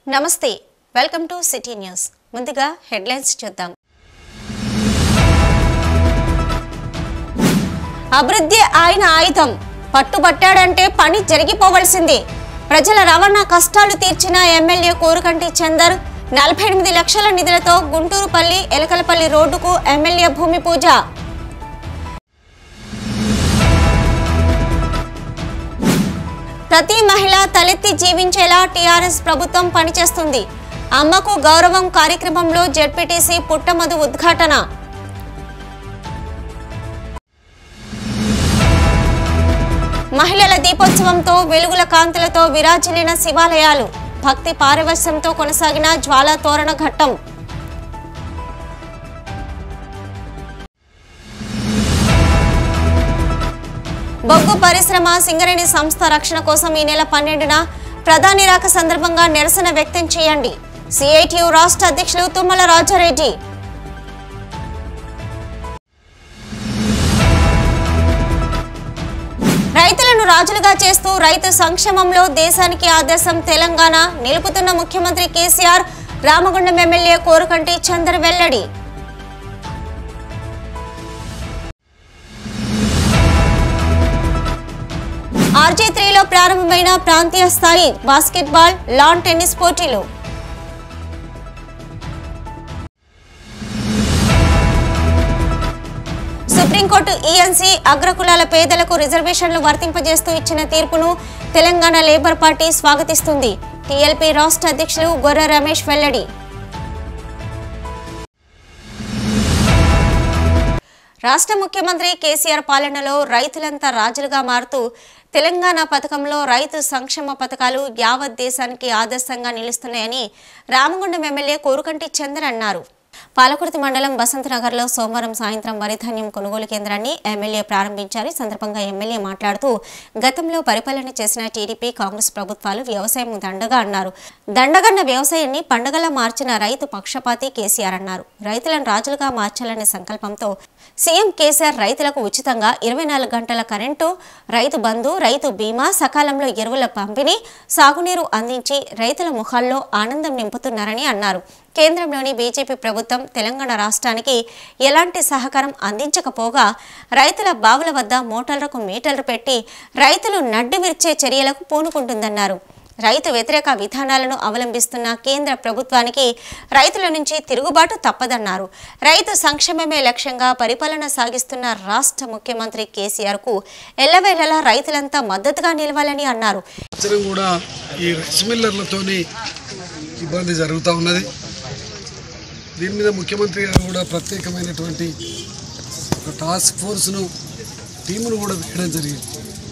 నమస్తే welcome to city news ముందుగా headlines చూద్దాం అభివృద్ధి ఆయన ఆయుధం పట్టుబట్టాడంటే పని జరిగిపోవలసిందే ప్రజల రవాణా కష్టాలు తీర్చిన ఎమ్మెల్యే కోరుకంటి చందర్ నలభై ఎనిమిది లక్షల నిధులతో గుంటూరుపల్లి ఎలకలపల్లి రోడ్డుకు ఎమ్మెల్యే భూమి పూజ ప్రతి మహిళ తలెత్తి జీవించేలా టీఆర్ఎస్ ప్రభుత్వం పనిచేస్తుంది అమ్మకు గౌరవం కార్యక్రమంలో జెడ్పీటీసీ పుట్టమధు ఉద్ఘాటన మహిళల దీపోత్సవంతో వెలుగుల కాంతులతో విరాజిల్లిన శివాలయాలు భక్తి పారవశ్యంతో కొనసాగిన జ్వాలా తోరణ ఘట్టం బొగ్గు పరిశ్రమ సింగరేణి సంస్థ రక్షణ కోసం ఈ నెల పన్నెండున ప్రధాని రాక సందర్భంగా నిరసన వ్యక్తం చేయండి సిఐటియు రాష్ట్ర అధ్యక్షులు తుమ్మల రాజారెడ్డి రైతులను రాజులుగా చేస్తూ రైతు సంక్షేమంలో దేశానికి ఆదర్శం తెలంగాణ నిలుపుతున్న ముఖ్యమంత్రి కేసీఆర్ రామగుండం ఎమ్మెల్యే కోరుకంటి చందర్ వెల్లడి ఆర్జీ త్రీలో ప్రారంభమైన ప్రాంతీయ స్థాయి బాస్కెట్బాల్ లాన్ టెన్నిస్ పోటీలు సుప్రీంకోర్టు ఈఎన్సీ అగ్రకులాల పేదలకు రిజర్వేషన్లు వర్తింపజేస్తూ ఇచ్చిన తీర్పును తెలంగాణ లేబర్ పార్టీ స్వాగతిస్తుంది టీఎల్పీ రాష్ట్ర అధ్యక్షులు గొర్రె రమేష్ వెల్లడి రాష్ట్ర ముఖ్యమంత్రి కేసీఆర్ పాలనలో రైతులంతా రాజులుగా మారుతూ తెలంగాణ పథకంలో రైతు సంక్షేమ పథకాలు యావత్ దేశానికి ఆదర్శంగా నిలుస్తున్నాయని రామగుండం ఎమ్మెల్యే కోరుకంటి చంద్ర అన్నారు పాలకుర్తి మండలం వసంతనగర్లో సోమవారం సాయంత్రం వరి ధాన్యం కొనుగోలు కేంద్రాన్ని ఎమ్మెల్యే ప్రారంభించారు ఈ సందర్భంగా ఎమ్మెల్యే మాట్లాడుతూ గతంలో పరిపాలన చేసిన టీడీపీ కాంగ్రెస్ ప్రభుత్వాలు వ్యవసాయం దండగా అన్నారు దండగన్న వ్యవసాయాన్ని పండగలా మార్చిన రైతు పక్షపాతి కేసీఆర్ అన్నారు రైతులను రాజులుగా మార్చాలనే సంకల్పంతో సీఎం కేసీఆర్ రైతులకు ఉచితంగా ఇరవై నాలుగు గంటల కరెంటు రైతు బంధు రైతు బీమా సకాలంలో ఎరువుల పంపిణీ సాగునీరు అందించి రైతుల ముఖాల్లో ఆనందం నింపుతున్నారని అన్నారు కేంద్రంలోని బీజేపీ ప్రభుత్వం తెలంగాణ రాష్ట్రానికి ఎలాంటి సహకారం అందించకపోగా రైతుల బావుల వద్ద మోటార్లకు మీటర్లు పెట్టి రైతులు నడ్డు విరిచే చర్యలకు పూనుకుంటుందన్నారు రైతు వ్యతిరేక విధానాలను అవలంబిస్తున్న కేంద్ర ప్రభుత్వానికి రైతుల నుంచి తిరుగుబాటు తప్పదన్నారు రైతు సంక్షేమమే లక్ష్యంగా పరిపాలన సాగిస్తున్న రాష్ట్ర ముఖ్యమంత్రి కేసీఆర్కు ఎల్లవేళలా రైతులంతా మద్దతుగా నిలవాలని అన్నారు సంవత్సరం కూడా ఈ రైస్ మిల్లర్లతోని ఇబ్బంది జరుగుతూ ఉన్నది దీని మీద ముఖ్యమంత్రి గారు కూడా ప్రత్యేకమైనటువంటి ఒక టాస్క్ ఫోర్స్ను టీమును కూడా వేయడం జరిగింది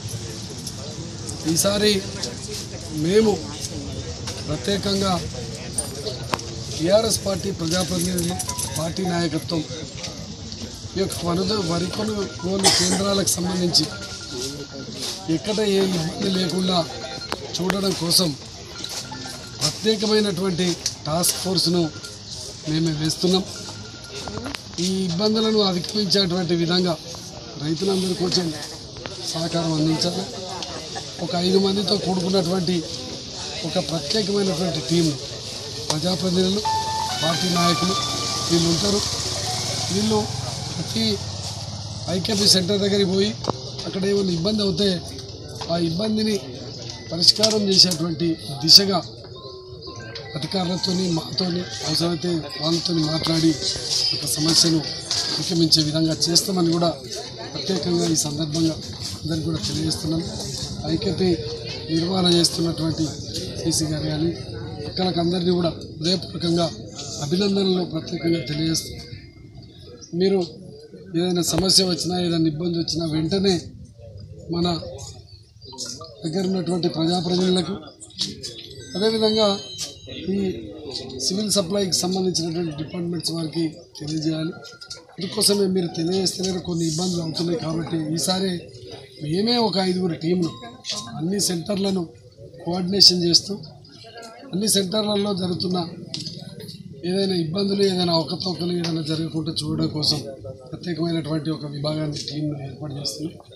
ఈసారి మేము ప్రత్యేకంగా టీఆర్ఎస్ పార్టీ ప్రజాప్రతినిధులు పార్టీ నాయకత్వం ఈ యొక్క వరద వరి కొనుగోలు కేంద్రాలకు సంబంధించి ఎక్కడ ఏ ఇబ్బంది లేకుండా చూడడం కోసం ప్రత్యేకమైనటువంటి టాస్క్ ఫోర్స్ను మేము వేస్తున్నాం ఈ ఇబ్బందులను అధిగమించేటువంటి విధంగా రైతులందరూ కొంచెం సహకారం అందించాలి ఒక ఐదు మందితో కూడుకున్నటువంటి ఒక ప్రత్యేకమైనటువంటి టీం ప్రజాప్రతినిధులు పార్టీ నాయకులు వీళ్ళు ఉంటారు వీళ్ళు ప్రతి ఐకేపీ సెంటర్ దగ్గరికి పోయి అక్కడ ఏమైనా ఇబ్బంది అవుతే ఆ ఇబ్బందిని పరిష్కారం చేసేటువంటి దిశగా అధికారులతోని మాతోని అవసరమైతే వాళ్ళతో మాట్లాడి ఒక సమస్యను అధిగమించే విధంగా చేస్తామని కూడా ప్రత్యేకంగా ఈ సందర్భంగా అందరికీ కూడా తెలియజేస్తున్నాం ఐకేపీ నిర్వహణ చేస్తున్నటువంటి సీసీ గారు కానీ అక్కలకు అందరినీ కూడా హృదయపూర్వకంగా అభినందనలు ప్రత్యేకంగా తెలియజేస్తున్నాం మీరు ఏదైనా సమస్య వచ్చినా ఏదైనా ఇబ్బంది వచ్చినా వెంటనే మన దగ్గర ఉన్నటువంటి ప్రజాప్రతినిధులకు అదేవిధంగా ఈ సివిల్ సప్లైకి సంబంధించినటువంటి డిపార్ట్మెంట్స్ వారికి తెలియజేయాలి అందుకోసమే మీరు తెలియజేస్తేనే కొన్ని ఇబ్బందులు అవుతున్నాయి కాబట్టి ఈసారి మేమే ఒక ఐదుగురు టీంను అన్ని సెంటర్లను కోఆర్డినేషన్ చేస్తూ అన్ని సెంటర్లలో జరుగుతున్న ఏదైనా ఇబ్బందులు ఏదైనా అవకతవకలు ఏదైనా జరగకుండా చూడడం కోసం ప్రత్యేకమైనటువంటి ఒక విభాగాన్ని టీంను ఏర్పాటు చేస్తున్నాం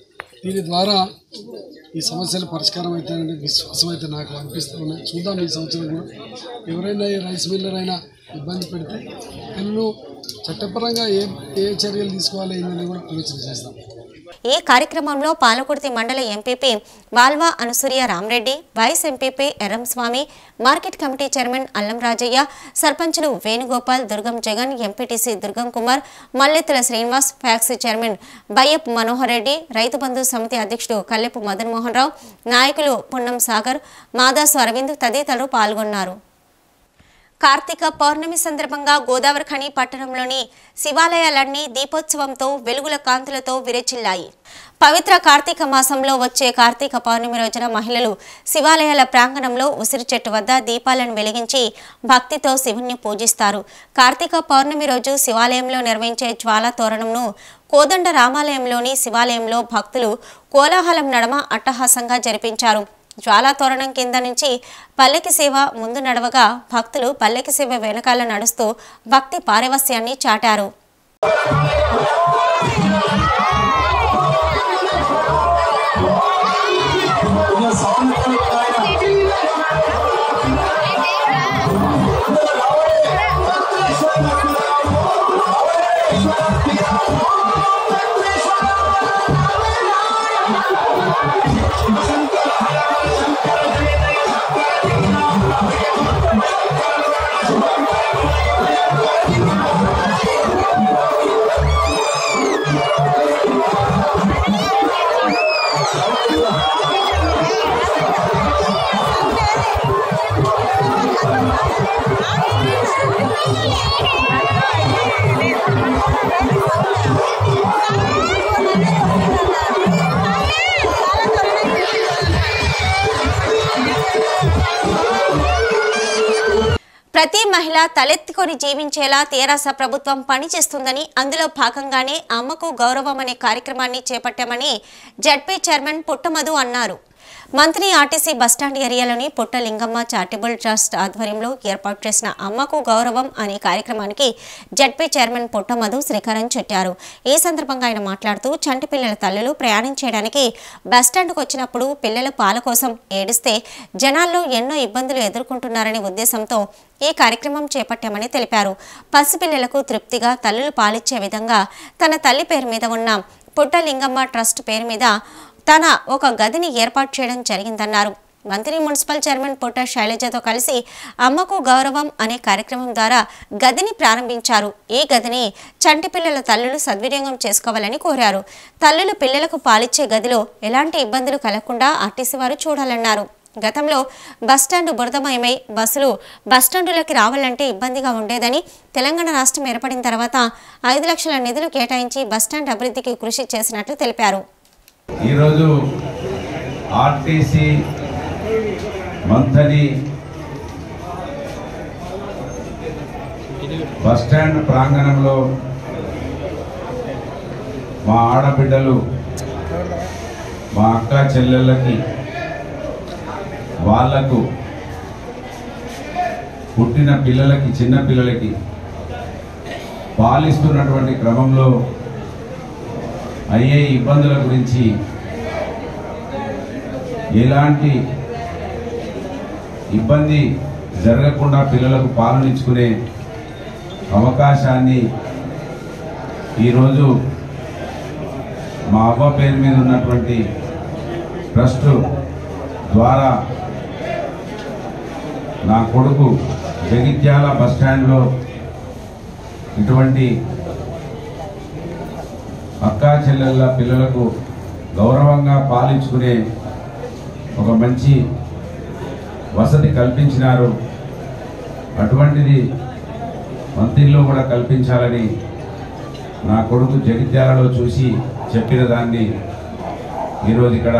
దీని ద్వారా ఈ సమస్యలు పరిష్కారం అవుతాయనే విశ్వాసం అయితే నాకు అనిపిస్తూ ఉన్నాయి చూద్దాం ఈ సంవత్సరం కూడా ఎవరైనా ఈ రైస్ మిల్లర్ అయినా ఇబ్బంది పెడితే వీళ్ళు చట్టపరంగా ఏ ఏ చర్యలు తీసుకోవాలి ఏంటనేది కూడా ఆలోచన చేస్తాం ఈ కార్యక్రమంలో పాలకుర్తి మండల MPP Balwa Anusuya Ramareddy vice MPP Erramswamy market committee chairman Allam Rajaiah సర్పంచులు Venugopal Durgam Jagan MPTC Durgam Kumar Mallethula Srinivas PACS chairman Bayyap Manohar Reddy Rythu Bandhu సమితి అధ్యక్షుడు కల్లెపు మదన్ మోహన్ రావు నాయకులు పున్నం సాగర్ మాదాసు అరవింద్ తదితరులు పాల్గొన్నారు కార్తీక పౌర్ణమి సందర్భంగా గోదావరి ఖని పట్టణంలోని శివాలయాలన్నీ దీపోత్సవంతో వెలుగుల కాంతులతో విరచిల్లాయి పవిత్ర కార్తీక మాసంలో వచ్చే కార్తీక పౌర్ణమి రోజున మహిళలు శివాలయాల ప్రాంగణంలో ఉసిరి చెట్టు వద్ద దీపాలను వెలిగించి భక్తితో శివుణ్ణి పూజిస్తారు కార్తీక పౌర్ణమి రోజు శివాలయంలో నిర్వహించే జ్వాలా తోరణంను కోదండ రామాలయంలోని శివాలయంలో భక్తులు కోలాహలం నడమ అట్టహాసంగా జరిపించారు జ్వాలా తోరణం కింద నుంచి పల్లెకి సేవ ముందు నడవగా భక్తులు పల్లెకి సేవ వెనకాల నడుస్తూ భక్తి పారవస్యాన్ని చాటారు ప్రతి మహిళ తలెత్తుకొని జీవించేలా తెరాస ప్రభుత్వం పనిచేస్తుందని అందులో భాగంగానే అమ్మకు గౌరవం అనే కార్యక్రమాన్ని చేపట్టామని జడ్పీ చైర్మన్ పుట్టమధు అన్నారు మంత్రి ఆర్టీసీ బస్టాండ్ ఏరియాలోని పుట్టలింగమ్మ చారిటబుల్ ట్రస్ట్ ఆధ్వర్యంలో ఏర్పాటు చేసిన అమ్మకు గౌరవం అనే కార్యక్రమానికి జడ్పీ చైర్మన్ పుట్టమధు శ్రీకారం చుట్టారు ఈ సందర్భంగా ఆయన మాట్లాడుతూ చంటి పిల్లల తల్లులు ప్రయాణం చేయడానికి బస్టాండ్కు వచ్చినప్పుడు పిల్లల పాల కోసం ఏడిస్తే జనాల్లో ఎన్నో ఇబ్బందులు ఎదుర్కొంటున్నారనే ఉద్దేశంతో ఈ కార్యక్రమం చేపట్టామని తెలిపారు పసిపిల్లలకు తృప్తిగా తల్లులు పాలిచ్చే విధంగా తన తల్లి పేరు మీద ఉన్న పుట్టలింగమ్మ ట్రస్ట్ పేరు మీద తన ఒక గదిని ఏర్పాటు చేయడం జరిగిందన్నారు మంత్రి మున్సిపల్ చైర్మన్ పుట్ట శైలజతో కలిసి అమ్మకు గౌరవం అనే కార్యక్రమం ద్వారా గదిని ప్రారంభించారు ఈ గదిని చంటి పిల్లల తల్లులు సద్వినియోగం చేసుకోవాలని కోరారు తల్లులు పిల్లలకు పాలిచ్చే గదిలో ఎలాంటి ఇబ్బందులు కలగకుండా ఆర్టీసీ వారు చూడాలన్నారు గతంలో బస్టాండ్ బురదమయమై బస్సులు బస్టాండులోకి రావాలంటే ఇబ్బందిగా ఉండేదని తెలంగాణ రాష్ట్రం ఏర్పడిన తర్వాత ఐదు లక్షల నిధులు కేటాయించి బస్టాండ్ అభివృద్ధికి కృషి చేసినట్లు తెలిపారు ఈరోజు ఆర్టీసీ మంథని బస్టాండ్ ప్రాంగణంలో మా ఆడబిడ్డలు మా అక్క చెల్లెళ్ళకి వాళ్లకు పుట్టిన పిల్లలకి చిన్న పిల్లలకి పాలిస్తున్నటువంటి క్రమంలో అయ్యే ఇబ్బందుల గురించి ఎలాంటి ఇబ్బంది జరగకుండా పిల్లలకు పాలనించుకునే అవకాశాన్ని ఈరోజు మా అవ్వ పేరు మీద ఉన్నటువంటి ట్రస్ట్ ద్వారా నా కొడుకు జగిత్యాల బస్టాండ్లో ఇటువంటి అక్కా చెల్లెళ్ళ పిల్లలకు గౌరవంగా పాలించుకునే ఒక మంచి వసతి కల్పించినారు అటువంటిది మంత్రిలో కూడా కల్పించాలని నా కొడుకు జగిత్యాలలో చూసి చెప్పిన దాన్ని ఈరోజు ఇక్కడ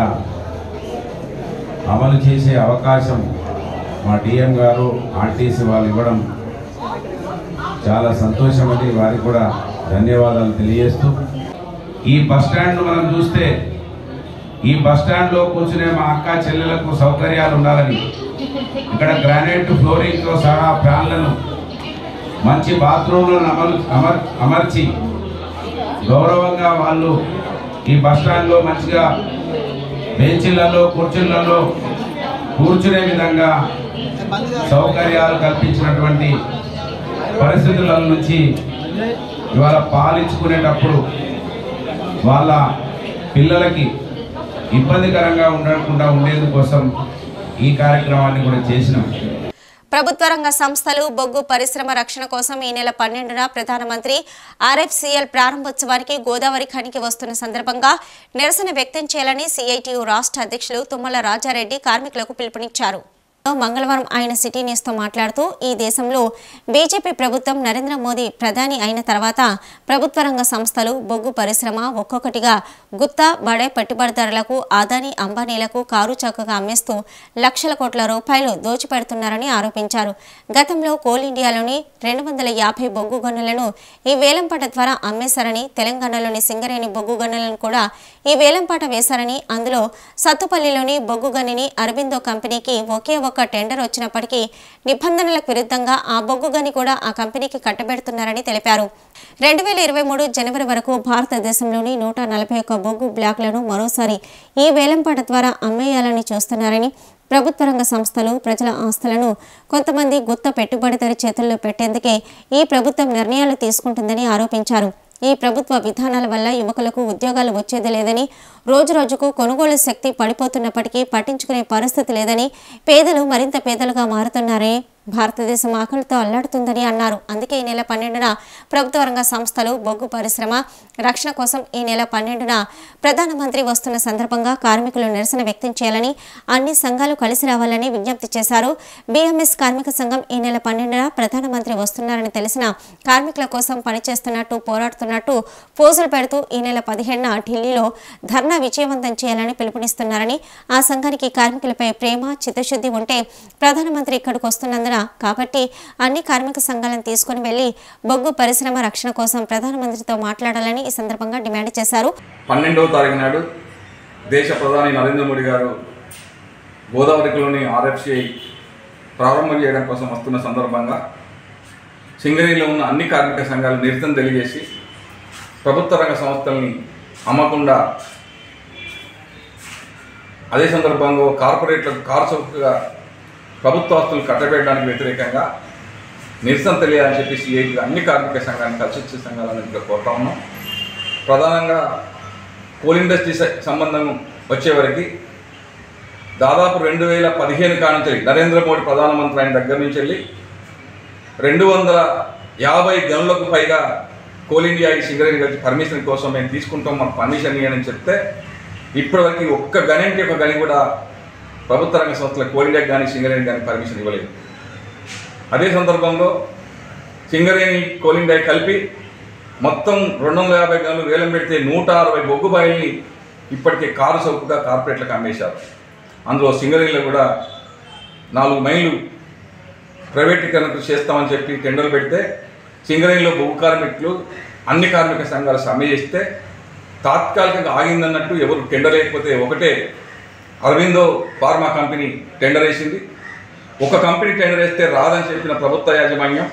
అమలు చేసే అవకాశం మా డిఎం గారు ఆర్టీసీ వాళ్ళు ఇవ్వడం చాలా సంతోషమని వారికి కూడా ధన్యవాదాలు తెలియజేస్తూ ఈ బస్ స్టాండ్ మనం చూస్తే ఈ బస్ స్టాండ్ లో కూర్చునే మా అక్క చెల్లెలకు సౌకర్యాలు ఉండాలని ఇక్కడ గ్రానైట్ ఫ్లోరింగ్ తో సహా ఫ్యాన్లను మంచి బాత్రూమ్లను అమలు అమర్ అమర్చి గౌరవంగా వాళ్ళు ఈ బస్ స్టాండ్ లో మంచిగా బెంచీలలో కుర్చీలలో కూర్చునే విధంగా సౌకర్యాలు కల్పించినటువంటి పరిస్థితుల నుంచి ఇవాళ పాలించుకునేటప్పుడు వాళ్ళ పిల్లలకి ఇబ్బందికరంగా ఉండకుండా ఉండేందుకోసం ఈ కార్యక్రమాన్ని కూడా చేసినాం ప్రభుత్వ రంగ సంస్థలు బొగ్గు పరిశ్రమ రక్షణ కోసం ఈ నెల పన్నెండున ప్రధానమంత్రి ఆర్ఎఫ్సిఎల్ ప్రారంభోత్సవానికి గోదావరి ఖనికి వస్తున్న సందర్భంగా నిరసన వ్యక్తం చేయాలని సిఐటియు రాష్ట్ర అధ్యక్షులు తుమ్మల రాజారెడ్డి కార్మికులకు పిలుపునిచ్చారు మంగళవారం ఆయన సిటీ న్యూస్తో మాట్లాడుతూ ఈ దేశంలో బీజేపీ ప్రభుత్వం నరేంద్ర మోదీ ప్రధాని అయిన తర్వాత ప్రభుత్వ రంగ సంస్థలు బొగ్గు పరిశ్రమ ఒక్కొక్కటిగా గుత్తా బడే పెట్టుబడిదారులకు ఆదాని అంబానీలకు కారు చౌకగా అమ్మేస్తూ లక్షల కోట్ల రూపాయలు దోచిపెడుతున్నారని ఆరోపించారు గతంలో కోల్ ఇండియాలోని రెండు వందల యాభై బొగ్గు గనులను ఈ వేలంపాట ద్వారా అమ్మేశారని తెలంగాణలోని సింగరేణి బొగ్గు గనులను కూడా ఈ వేలంపాట వేశారని అందులో సత్తుపల్లిలోని బొగ్గు గనిని అరబిందో కంపెనీకి ఒకే ఒక్క టెండర్ వచ్చినప్పటికీ నిబంధనలకు విరుద్ధంగా ఆ బొగ్గు గని కూడా ఆ కంపెనీకి కట్టబెడుతున్నారని తెలిపారు రెండు వేల ఇరవై మూడు జనవరి వరకు భారతదేశంలోని నూట నలభై ఒక్క బొగ్గు బ్లాక్లను మరోసారి ఈ వేలంపాట ద్వారా అమ్మేయాలని చూస్తున్నారని ప్రభుత్వ రంగ సంస్థలు ప్రజల ఆస్తులను కొంతమంది గుత్త పెట్టుబడిదారి చేతుల్లో పెట్టేందుకే ఈ ప్రభుత్వం నిర్ణయాలు తీసుకుంటుందని ఆరోపించారు ఈ ప్రభుత్వ విధానాల వల్ల యువకులకు ఉద్యోగాలు వచ్చేది లేదని రోజురోజుకు కొనుగోలు శక్తి పడిపోతున్నప్పటికీ పట్టించుకునే పరిస్థితి లేదని పేదలు మరింత పేదలుగా మారుతున్నారే భారతదేశం ఆకలితో అల్లాడుతుందని అన్నారు అందుకే ఈ నెల పన్నెండున ప్రభుత్వ రంగ సంస్థలు బొగ్గు పరిశ్రమ రక్షణ కోసం ఈ నెల పన్నెండున ప్రధానమంత్రి వస్తున్న సందర్భంగా కార్మికులు నిరసన వ్యక్తం చేయాలని అన్ని సంఘాలు కలిసి రావాలని విజ్ఞప్తి చేశారు బీఎంఎస్ కార్మిక సంఘం ఈ నెల పన్నెండున ప్రధానమంత్రి వస్తున్నారని తెలిసిన కార్మికుల కోసం పనిచేస్తున్నట్టు పోరాడుతున్నట్టు పోజులు పెడుతూ ఈ నెల పదిహేడున ఢిల్లీలో ధర్నా విజయవంతం చేయాలని పిలుపునిస్తున్నారని ఆ సంఘానికి కార్మికులపై ప్రేమ చిత్తశుద్ధి ఉంటే ప్రధానమంత్రి ఇక్కడికి వస్తున్నందున కాబట్టి అన్ని కార్మిక సంఘాలను తీసుకుని వెళ్లి బొగ్గు పరిశ్రమ రక్షణ కోసం ప్రధానమంత్రితో మాట్లాడాలని ఈ సందర్భంగా డిమాండ్ చేశారు పన్నెండవ తారీఖు నాడు దేశ ప్రధాని నరేంద్ర మోడీ గారు గోదావరిలోని ఆర్ఎఫ్సిఐ ప్రారంభం చేయడం కోసం వస్తున్న సందర్భంగా సింగరేణిలో ఉన్న అన్ని కార్మిక సంఘాలు నిరసన తెలియజేసి ప్రభుత్వ రంగ సంస్థల్ని అమ్మకుండా అదే సందర్భంగా కార్పొరేట్లకు కారు చౌకగా ప్రభుత్వ ఆస్తులు కట్టబెట్టడానికి వ్యతిరేకంగా నిరసన తెలియాలని చెప్పి సిఐటి అన్ని కార్మిక సంఘాన్ని కలిసి వచ్చే సంఘాలను ఇక్కడ కోరుతా ఉన్నాం ప్రధానంగా కోల్ ఇండస్ట్రీ స- సంబంధం వచ్చేవరకు దాదాపు రెండు వేల పదిహేను కానుంచి నరేంద్ర మోడీ ప్రధానమంత్రి అయిన దగ్గర నుంచి వెళ్ళి రెండు వందల యాభై గనులకు పైగా కోల్ ఇండియా ఈ సింగరేణి గారి పర్మిషన్ కోసం మేము తీసుకుంటాం మాకు పర్మిషన్ ఇవ్వని చెప్తే ఇప్పటివరకు ఒక్క గనికి ఒక గని కూడా ప్రభుత్వ రంగ సంస్థల కోల్ ఇండియాకి కానీ సింగరేణి కానీ పర్మిషన్ ఇవ్వలేదు అదే సందర్భంలో సింగరేణి కోల్ ఇండియా కలిపి మొత్తం రెండు వందల యాభై గనులు వేలం పెడితే నూట అరవై బొగ్గు బాయిల్ని ఇప్పటికే కారు చౌకగా కార్పొరేట్లకు అమ్మేశారు అందులో సింగరేణిలో కూడా నాలుగు మైళ్ళు ప్రైవేటీకరణ చేస్తామని చెప్పి టెండర్లు పెడితే సింగరేణిలో బొగ్గు కార్మికులు అన్ని కార్మిక సంఘాలు సమ్మె చేస్తే తాత్కాలికంగా ఆగిందన్నట్టు ఎవరు టెండర్ లేకపోతే ఒకటే అరవిందో ఫార్మా కంపెనీ టెండర్ వేసింది ఒక కంపెనీ టెండర్ వేస్తే రాదని చెప్పిన ప్రభుత్వ యాజమాన్యం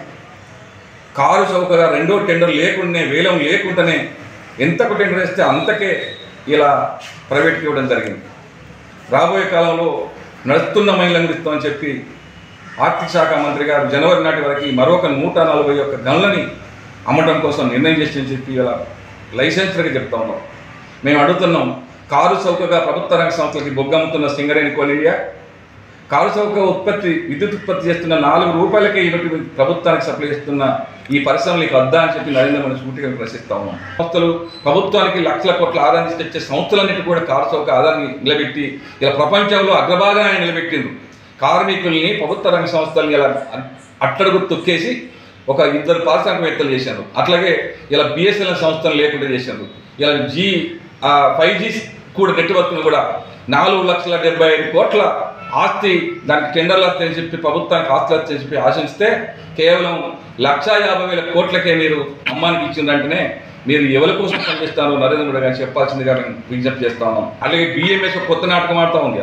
కారు చౌకగా రెండో టెండర్ లేకుండానే వేలం లేకుండానే ఎంతకు టెండర్ వేస్తే అంతకే ఇలా ప్రైవేట్కి ఇవ్వడం జరిగింది రాబోయే కాలంలో నడుస్తున్న మహిళలను ఇస్తామని చెప్పి ఆర్థిక శాఖ మంత్రి గారు జనవరి నాటి వరకు మరొక నూట నలభై ఒక్క గనులని అమ్మటం కోసం నిర్ణయం చేసి చెప్పి ఇలా లైసెన్స్గా చెప్తా ఉన్నాం మేము అడుగుతున్నాం కారు చౌకగా ప్రభుత్వ రంగ సంస్థలకి బొగ్గమ్ముతున్న సింగరేణి కోల్ ఇండియా కారు చౌక ఉత్పత్తి విద్యుత్ ఉత్పత్తి చేస్తున్న నాలుగు రూపాయలకే ఇటువంటి ప్రభుత్వానికి సప్లై చేస్తున్న ఈ పరిశ్రమలకు వద్దా అని చెప్పి నరేంద్ర మోడీ సూటిగా ప్రశ్నిస్తా ఉన్నాం సంస్థలు ప్రభుత్వానికి లక్షల కోట్ల ఆదాయాన్ని తెచ్చే సంస్థలన్నిటి కూడా కారు చౌక ఆదాయాన్ని నిలబెట్టి ఇలా ప్రపంచంలో అగ్రభాగాన్ని నిలబెట్టింది కార్మికుల్ని ప్రభుత్వ రంగ సంస్థల్ని ఇలా అట్టడుగు తొక్కేసి ఒక ఇద్దరు పారిశ్రామికవేత్తలు చేశారు అట్లాగే ఇలా బిఎస్ఎన్ఎల్ సంస్థలు లేకుండా చేశారు ఇలా జీ ఫైవ్ జీ కూడా నెట్వర్క్ను కూడా నాలుగు లక్షల డెబ్బై ఐదు కోట్ల ఆస్తి దానికి టెండర్లు వస్తాయని చెప్పి ప్రభుత్వానికి ఆస్తులు వస్తాయని చెప్పి ఆశిస్తే కేవలం లక్షా యాభై వేల కోట్లకే మీరు అమ్మానికి ఇచ్చిందంటేనే మీరు ఎవరి కోసం పనిచేస్తారో నరేంద్ర మోడీ గారు చెప్పాల్సిందిగా మేము విజ్ఞప్తి చేస్తా ఉన్నాం అలాగే బిఎంఎస్ ఒక కొత్త నాటకం ఆడుతూ ఉంది అలా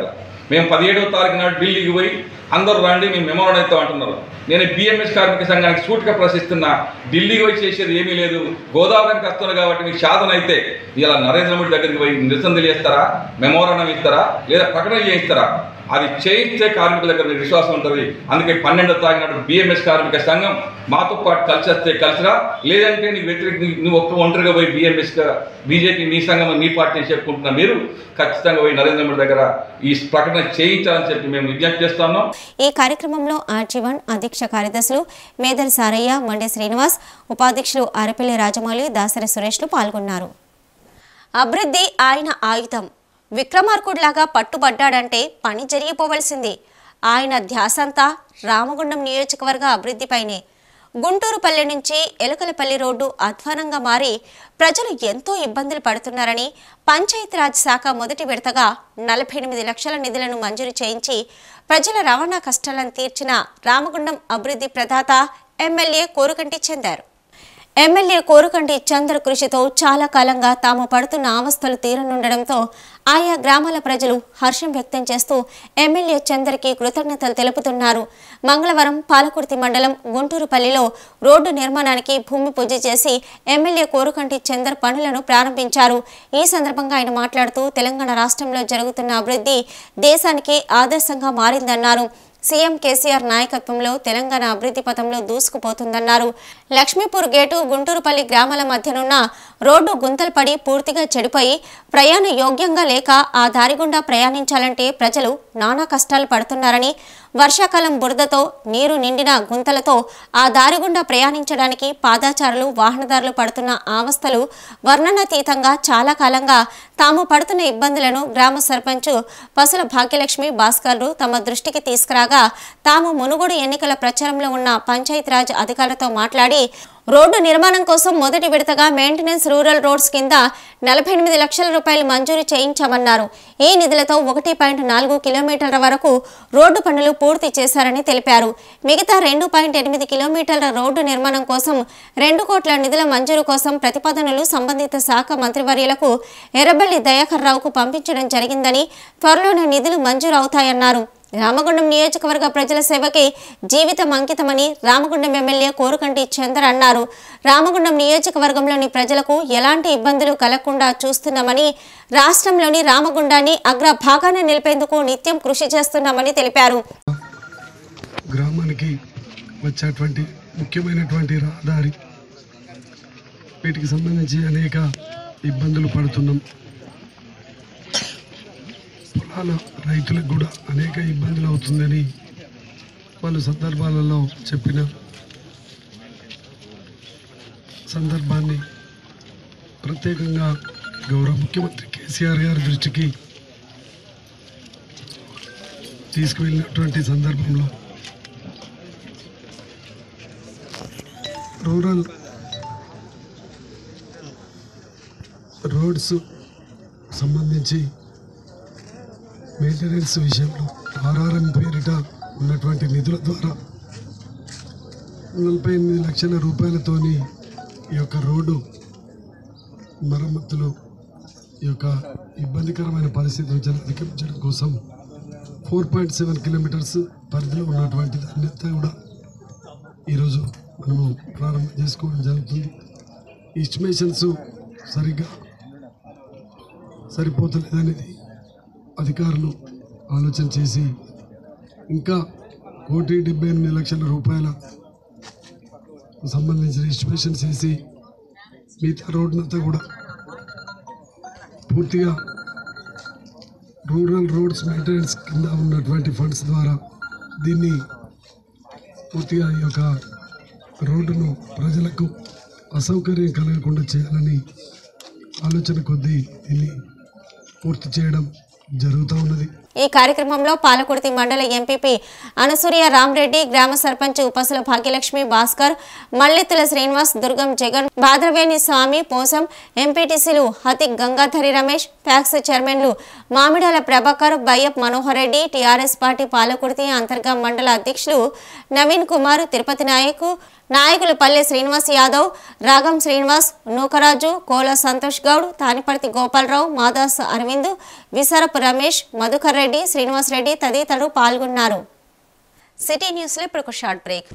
మేము పదిహేడవ తారీఖు నాడు ఢిల్లీకి పోయి అందరూ రండి మేము మెమోరాండం ఇస్తాం అంటున్నారు నేను బిఎంఎస్ కార్మిక సంఘానికి సూటిగా ప్రశ్నిస్తున్నా ఢిల్లీకి పోయి చేసేది ఏమీ లేదు గోదావరికి వస్తున్నారు కాబట్టి మీకు సాధన అయితే ఇలా నరేంద్ర మోడీ దగ్గరికి పోయి నిరసన తెలియస్తారా మెమోరాండం ఇస్తారా లేదా ప్రకటన చేయిస్తారా అది చేయిస్తే కార్మికుల దగ్గర మీకు విశ్వాసం ఉంటుంది అందుకే పన్నెండో తాగినట్టు బిఎంఎస్ కార్మిక సంఘం మాతో పాటు కలిసి వస్తే కలిసిరా లేదంటే నీకు వ్యతిరేక నువ్వు ఒక్క ఒంటరిగా పోయి బిఎంఎస్ బీజేపీ మీ సంఘం మీ పార్టీ అని చెప్పుకుంటున్న మీరు ఖచ్చితంగా పోయి నరేంద్ర మోడీ దగ్గర ఈ ప్రకటన చేయించాలని చెప్పి మేము విజ్ఞప్తి చేస్తున్నాం ఈ కార్యక్రమంలో ఆర్జీవన్ అధ్యక్ష కార్యదర్శులు మేదల్ సారయ్య మండే శ్రీనివాస్ ఉపాధ్యక్షులు అరపల్లి రాజమౌళి దాసరి సురేష్లు పాల్గొన్నారు అభివృద్ధి ఆయన ఆయుధం విక్రమార్కుడిలాగా పట్టుబడ్డాడంటే పని జరిగిపోవలసింది ఆయన ధ్యాసంతా రామగుండం నియోజకవర్గ అభివృద్ధిపైనే గుంటూరుపల్లె నుంచి ఎలకలపల్లి రోడ్డు అధ్వానంగా మారి ప్రజలు ఎంతో ఇబ్బందులు పడుతున్నారని పంచాయతీరాజ్ శాఖ మొదటి విడతగా నలభై ఎనిమిది లక్షల నిధులను మంజూరు చేయించి ప్రజల రవాణా కష్టాలను తీర్చిన రామగుండం అభివృద్ధి ప్రదాత ఎమ్మెల్యే కోరుకంటి చెందారు ఎమ్మెల్యే కోరుకంటి చంద్ర కృషితో చాలా కాలంగా తాము పడుతున్న అవస్థలు తీరనుండడంతో ఆయా గ్రామాల ప్రజలు హర్షం వ్యక్తం చేస్తూ ఎమ్మెల్యే చంద్రకి కృతజ్ఞతలు తెలుపుతున్నారు మంగళవారం పాలకుర్తి మండలం గుంటూరుపల్లిలో రోడ్డు నిర్మాణానికి భూమి పూజ చేసి ఎమ్మెల్యే కోరుకంటి చందర్ పనులను ప్రారంభించారు ఈ సందర్భంగా ఆయన మాట్లాడుతూ తెలంగాణ రాష్ట్రంలో జరుగుతున్న అభివృద్ధి దేశానికి ఆదర్శంగా మారిందన్నారు సీఎం కేసీఆర్ నాయకత్వంలో తెలంగాణ అభివృద్ధి పథంలో దూసుకుపోతుందన్నారు లక్ష్మీపూర్ గేటు గుంటూరుపల్లి గ్రామాల మధ్యనున్న రోడ్డు గుంతలు పడి పూర్తిగా చెడిపోయి ప్రయాణ యోగ్యంగా లేక ఆ దారి గుండా ప్రయాణించాలంటే ప్రజలు నానా కష్టాలు పడుతున్నారని వర్షాకాలం బురదతో నీరు నిండిన గుంతలతో ఆ దారి గుండా ప్రయాణించడానికి పాదాచారులు వాహనదారులు పడుతున్న అవస్థలు వర్ణనాతీతంగా చాలా కాలంగా తాము పడుతున్న ఇబ్బందులను గ్రామ సర్పంచ్ పసుల భాగ్యలక్ష్మి భాస్కర్లు తమ దృష్టికి తీసుకురాగా తాము మునుగోడు ఎన్నికల ప్రచారంలో ఉన్న పంచాయతీరాజ్ అధికారులతో మాట్లాడి రోడ్డు నిర్మాణం కోసం మొదటి విడతగా మెయింటెనెన్స్ రూరల్ రోడ్స్ కింద నలభై ఎనిమిది లక్షల రూపాయలు మంజూరు చేయించామన్నారు ఈ నిధులతో ఒకటి పాయింట్ నాలుగు కిలోమీటర్ల వరకు రోడ్డు పనులు పూర్తి చేశారని తెలిపారు మిగతా రెండు పాయింట్ ఎనిమిది కిలోమీటర్ల రోడ్డు నిర్మాణం కోసం రెండు కోట్ల నిధుల మంజూరు కోసం ప్రతిపాదనలు సంబంధిత శాఖ మంత్రివర్యులకు ఎర్రబెల్లి దయాకర్ రావుకు పంపించడం జరిగిందని త్వరలోనే నిధులు మంజూరు అవుతాయన్నారు రామగుండం నియోజకవర్గ ప్రజల సేవకి జీవితం అంకితమని రామగుండం ఎమ్మెల్యే కోరుకంటి చందర్ అన్నారు రామగుండం నియోజకవర్గంలోని ప్రజలకు ఎలాంటి ఇబ్బందులు కలగకుండా చూస్తున్నామని రాష్ట్రంలోని రామగుండాన్ని అగ్ర భాగాన నిలిపేందుకు నిత్యం కృషి చేస్తున్నామని తెలిపారు గ్రామానికి వచ్చేటువంటి ముఖ్యమైనటువంటి రహదారి వీటికి సంబంధించి అనేక ఇబ్బందులు పడుతున్నాం పొలాల రైతులకు కూడా అనేక ఇబ్బందులు అవుతుందని వాళ్ళు సందర్భాలలో చెప్పిన సందర్భాన్ని ప్రత్యేకంగా గౌరవ ముఖ్యమంత్రి కేసీఆర్ గారి దృష్టికి తీసుకువెళ్ళినటువంటి సందర్భంలో రూరల్ రోడ్స్ సంబంధించి మెయింటెనెన్స్ విషయంలో ఆర్ఆర్ఎం పేరిట ఉన్నటువంటి నిధుల ద్వారా నలభై ఎనిమిది లక్షల రూపాయలతోని ఈ యొక్క రోడ్డు మరమ్మతులు ఈ యొక్క ఇబ్బందికరమైన పరిస్థితి నుంచి అధిగమించడం కోసం ఫోర్ పాయింట్ సెవెన్ కిలోమీటర్స్ పరిధిలో ఉన్నటువంటి దాన్ని అంతా కూడా ఈరోజు మనము ప్రారంభం చేసుకోవడం జరుగుతుంది ఎస్టిమేషన్స్ సరిగ్గా సరిపోతలేదనేది అధికారులు ఆలోచన చేసి ఇంకా కోటి డెబ్బై ఎనిమిది లక్షల రూపాయల సంబంధించిన ఎస్టిమేషన్స్ వేసి మిగతా రోడ్నంతా కూడా పూర్తిగా రూరల్ రోడ్స్ మెయింటెనెన్స్ కింద ఉన్నటువంటి ఫండ్స్ ద్వారా దీన్ని పూర్తిగా ఈ యొక్క రోడ్డును ప్రజలకు అసౌకర్యం కలగకుండా చేయాలని ఆలోచన కొద్దీ దీన్ని పూర్తి చేయడం జరుగుతూ ఉన్నది ఈ కార్యక్రమంలో పాలకుర్తి మండల ఎంపీపీ అనసూయ రామరెడ్డి గ్రామ సర్పంచ్ ఉపసుల భాగ్యలక్ష్మి భాస్కర్ మల్లెత్తుల శ్రీనివాస్ దుర్గం జగన్ భాద్రవేణి స్వామి పోసం ఎంపీటీసీలు హతి గంగాధరి రమేష్ ఫ్యాక్స్ చైర్మన్లు మామిడాల ప్రభాకర్ బయ్యప్ మనోహర్ రెడ్డి టీఆర్ఎస్ పార్టీ పాలకుర్తి అంతర్గం మండల అధ్యక్షులు నవీన్ కుమార్ తిరుపతి నాయక్ నాయకులు పల్లె శ్రీనివాస్ యాదవ్ రాగం శ్రీనివాస్ నూకరాజు కోల సంతోష్ గౌడ్ తానిపర్తి గోపాలరావు మాదాస్ అరవింద్ విసరపు రమేష్ మధుకర్ రెడ్డి రెడ్డి శ్రీనివాస్ రెడ్డి తదితరులు పాల్గొన్నారు సిటీ న్యూస్లో ఇప్పుడు ఒక short break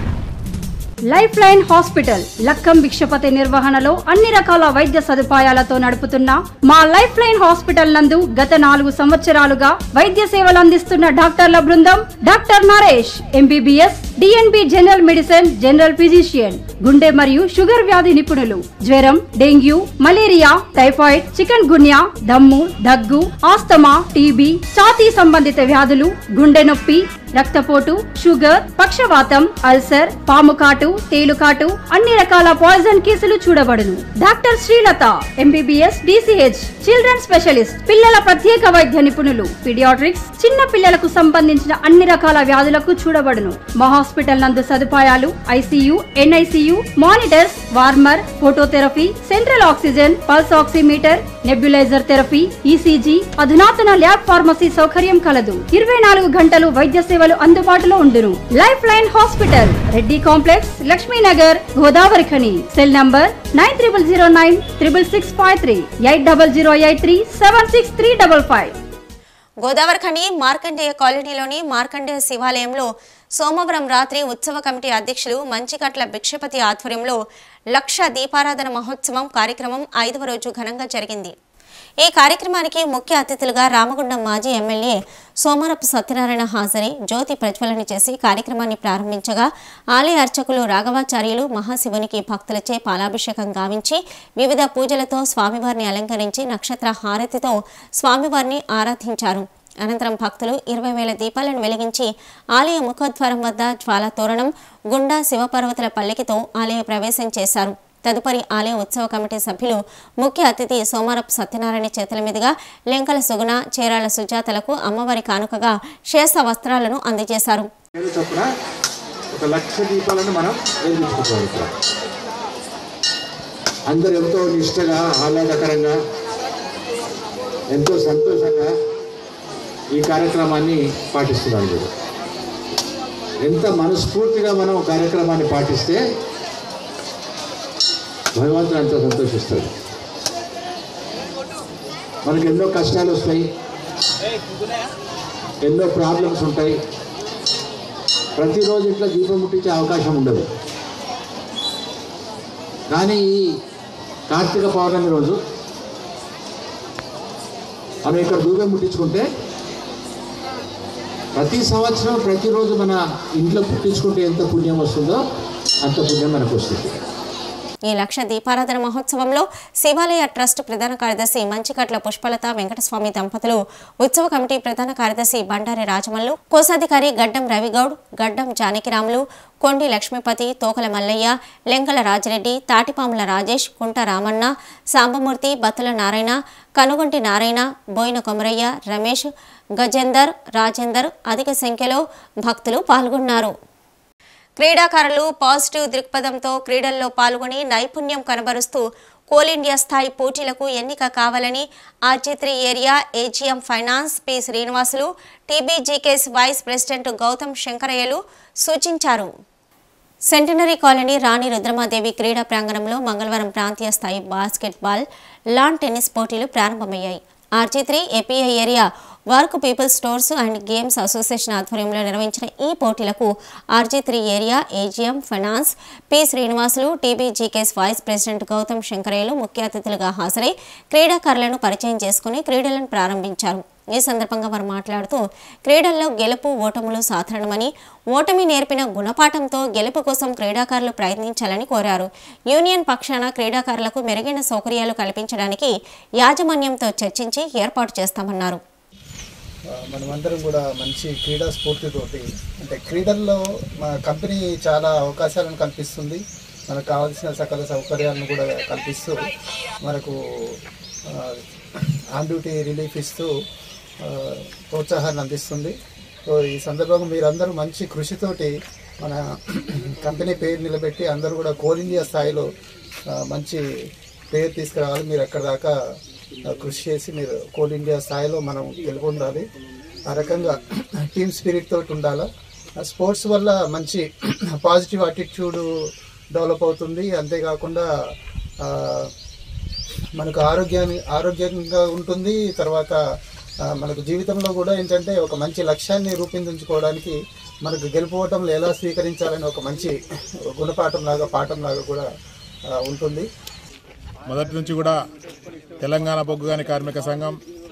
life line hospital Lakkam Bhikshapathi నిర్వహణలో అన్ని రకాల వైద్య సదుపాయాలతో నడుపుతున్న మా లైఫ్ లైన్ హాస్పిటల్ నందు గత నాలుగు సంవత్సరాలుగా వైద్య సేవలు అందిస్తున్న డాక్టర్ల బృందం doctor Naresh MBBS DNB general medicine general physician గుండె మరియు షుగర్ వ్యాధి నిపుణులు జ్వరం dengue malaria typhoid chikungunya దమ్ము దగ్గు ఆస్తమా టీబీ ఛాతీ సంబంధిత వ్యాధులు గుండె నొప్పి రక్తపోటు షుగర్ పక్షవాతం అల్సర్ పాము కాటు తేలుకాటు అన్ని రకాల పాయిజన్ కేసులు చూడబడును doctor Srilatha MBBS DCH children specialist పిల్లల ప్రత్యేక వైద్య నిపుణులు పిడియాట్రిక్స్ చిన్న పిల్లలకు సంబంధించిన అన్ని రకాల వ్యాధులకు చూడబడును మా హాస్పిటల్ నందు సదుపాయాలు ICU NICU monitors warmer phototherapy central oxygen pulse oximeter nebulizer therapy ECG అధునాతన ల్యాబ్ ఫార్మసీ సౌకర్యం కలదు ఇరవై నాలుగు గంటలు వైద్య సేవలు అందుబాటులో ఉండును life line hospital Reddy complex Lakshminagar Godavari Khani cell number nine triple zero nine triple six five three eight double zero eight three seven six three double five Godavari Khani Markandeya కాలనీలోని మార్కండేయ శివాలయంలో సోమవారం రాత్రి ఉత్సవ కమిటీ అధ్యక్షులు మంచికట్ల భిక్షపతి ఆధ్వర్యంలో లక్ష దీపారాధన మహోత్సవం కార్యక్రమం ఐదవ రోజు ఘనంగా జరిగింది ఈ కార్యక్రమానికి ముఖ్య అతిథులుగా రామగుండం మాజీ ఎమ్మెల్యే సోమరపు సత్యనారాయణ హాజరై జ్యోతి ప్రజ్వలన చేసి కార్యక్రమాన్ని ప్రారంభించగా ఆలయ అర్చకులు రాఘవాచార్యులు మహాశివునికి భక్తులచే పాలాభిషేకం గావించి వివిధ పూజలతో స్వామివారిని అలంకరించి నక్షత్ర హారతితో స్వామివారిని ఆరాధించారు అనంతరం భక్తులు ఇరవై వేల దీపాలను వెలిగించి ఆలయ ముఖద్వారం వద్ద జ్వాలా తోరణం గుండా శివపర్వతుల పల్లెకితో ఆలయ ప్రవేశం చేశారు తదుపరి ఆలయ ఉత్సవ కమిటీ సభ్యులు ముఖ్య అతిథి సోమారపు సత్యనారాయణ చేతుల మీదుగా లెంకల సుగుణ చీరాల సుజాతలకు అమ్మవారి కానుకగా శేష వస్త్రాలను అందజేశారు పేరు చొప్పున ఒక లక్ష దీపాలను మనం వెలిగించుకోవాలి ఇక్కడ అందరూ ఎంతో నిష్టగా ఆహ్లాదకరంగా ఎంతో సంతోషంగా ఈ కార్యక్రమాన్ని పాటిస్తున్నారు మీరు ఎంత మనస్ఫూర్తిగా మనం కార్యక్రమాన్ని పాటిస్తే భగవంతుడు అంత సంతోషిస్తాడు మనకి ఎన్నో కష్టాలు వస్తాయి ఎన్నో ప్రాబ్లమ్స్ ఉంటాయి ప్రతిరోజు ఇట్లా దీపం ముట్టించే అవకాశం ఉండదు కానీ ఈ కార్తీక పౌర్ణమి రోజు మనం ఇక్కడ దీపం ముట్టించుకుంటే ప్రతి సంవత్సరం ప్రతిరోజు మన ఇంట్లో పుట్టించుకుంటే ఎంత పుణ్యం వస్తుందో అంత పుణ్యం మనకు వస్తుంది ఈ లక్ష దీపారాధన మహోత్సవంలో శివాలయ ట్రస్ట్ ప్రధాన కార్యదర్శి మంచికట్ల పుష్పలత వెంకటస్వామి దంపతులు ఉత్సవ కమిటీ ప్రధాన కార్యదర్శి బండారి రాజమల్లు కోశాధికారి గడ్డం రవిగౌడ్ గడ్డం జానకిరాములు కొండి లక్ష్మీపతి తోకల మల్లయ్య లెంకల రాజిరెడ్డి తాటిపాముల రాజేష్ కుంట రామన్న సాంబమూర్తి బత్తుల నారాయణ కనుగొంటి నారాయణ బోయిన కొమరయ్య రమేష్ గజేందర్ రాజేందర్ అధిక సంఖ్యలో భక్తులు పాల్గొన్నారు క్రీడాకారులు పాజిటివ్ దృక్పథంతో క్రీడల్లో పాల్గొని నైపుణ్యం కనబరుస్తూ కోల్ ఇండియా స్థాయి పోటీలకు ఎన్నిక కావాలని RG area AGM finance P Srinivasulu TBGKS vice president Gautam శంకరయ్యలు సూచించారు సెంటనరీ కాలనీ రాణి రుద్రమాదేవి క్రీడా ప్రాంగణంలో మంగళవారం ప్రాంతీయ స్థాయి బాస్కెట్బాల్ లాన్ టెన్నిస్ పోటీలు ప్రారంభమయ్యాయి RG three API area work people stores and games association ఆధ్వర్యంలో నిర్వహించిన ఈ పోటీలకు RG three area AGM finance P Srinivasulu TBGKS vice president Gautam శంకరయ్యలు ముఖ్య అతిథులుగా హాజరై క్రీడాకారులను పరిచయం చేసుకుని క్రీడలను ప్రారంభించారు ఈ సందర్భంగా వారు మాట్లాడుతూ క్రీడల్లో గెలుపు ఓటములు సాధారణమని ఓటమి నేర్పిన గుణపాఠంతో గెలుపు కోసం క్రీడాకారులు ప్రయత్నించాలని కోరారు యూనియన్ పక్షాన క్రీడాకారులకు మెరుగైన సౌకర్యాలు కల్పించడానికి యాజమాన్యంతో చర్చించి ఏర్పాటు చేస్తామన్నారు మనమందరం కూడా మంచి క్రీడా స్ఫూర్తితోటి అంటే క్రీడల్లో మన కంపెనీ చాలా అవకాశాలను కల్పిస్తుంది మనకు కావాల్సిన సకల సౌకర్యాలను కూడా కల్పిస్తూ మనకు ఆన్ డ్యూటీ రిలీఫ్ ఇస్తూ ఆ, ప్రోత్సాహాన్ని అందిస్తుంది సో ఈ సందర్భంగా మీరందరూ మంచి కృషితోటి మన కంపెనీ పేరు నిలబెట్టి అందరూ కూడా కోల్ ఇండియా స్థాయిలో ఆ, మంచి పేరు తీసుకురావాలి మీరు ఎక్కడ దాకా ఆ, కృషి చేసి మీరు కోల్ ఇండియా స్థాయిలో మనం గెలుపొందాలి ఆ రకంగా టీమ్ స్పిరిట్ తోటి ఉండాలి ఆ స్పోర్ట్స్ వల్ల మంచి పాజిటివ్ అటిట్యూడ్ డెవలప్ అవుతుంది అంతేకాకుండా ఆ, మనకు ఆరోగ్యాన్ని ఆరోగ్యంగా ఉంటుంది తర్వాత ఆ, మనకు జీవితంలో కూడా ఏంటంటే ఒక మంచి లక్ష్యాన్ని రూపొందించుకోవడానికి మనకు గెలుపోవటంలో ఎలా స్వీకరించాలని ఒక మంచి గుణపాఠం లాగా పాఠం లాగా కూడా ఆ, ఉంటుంది మొదటి నుంచి కూడా తెలంగాణ బొగ్గుగాని కార్మిక సంఘం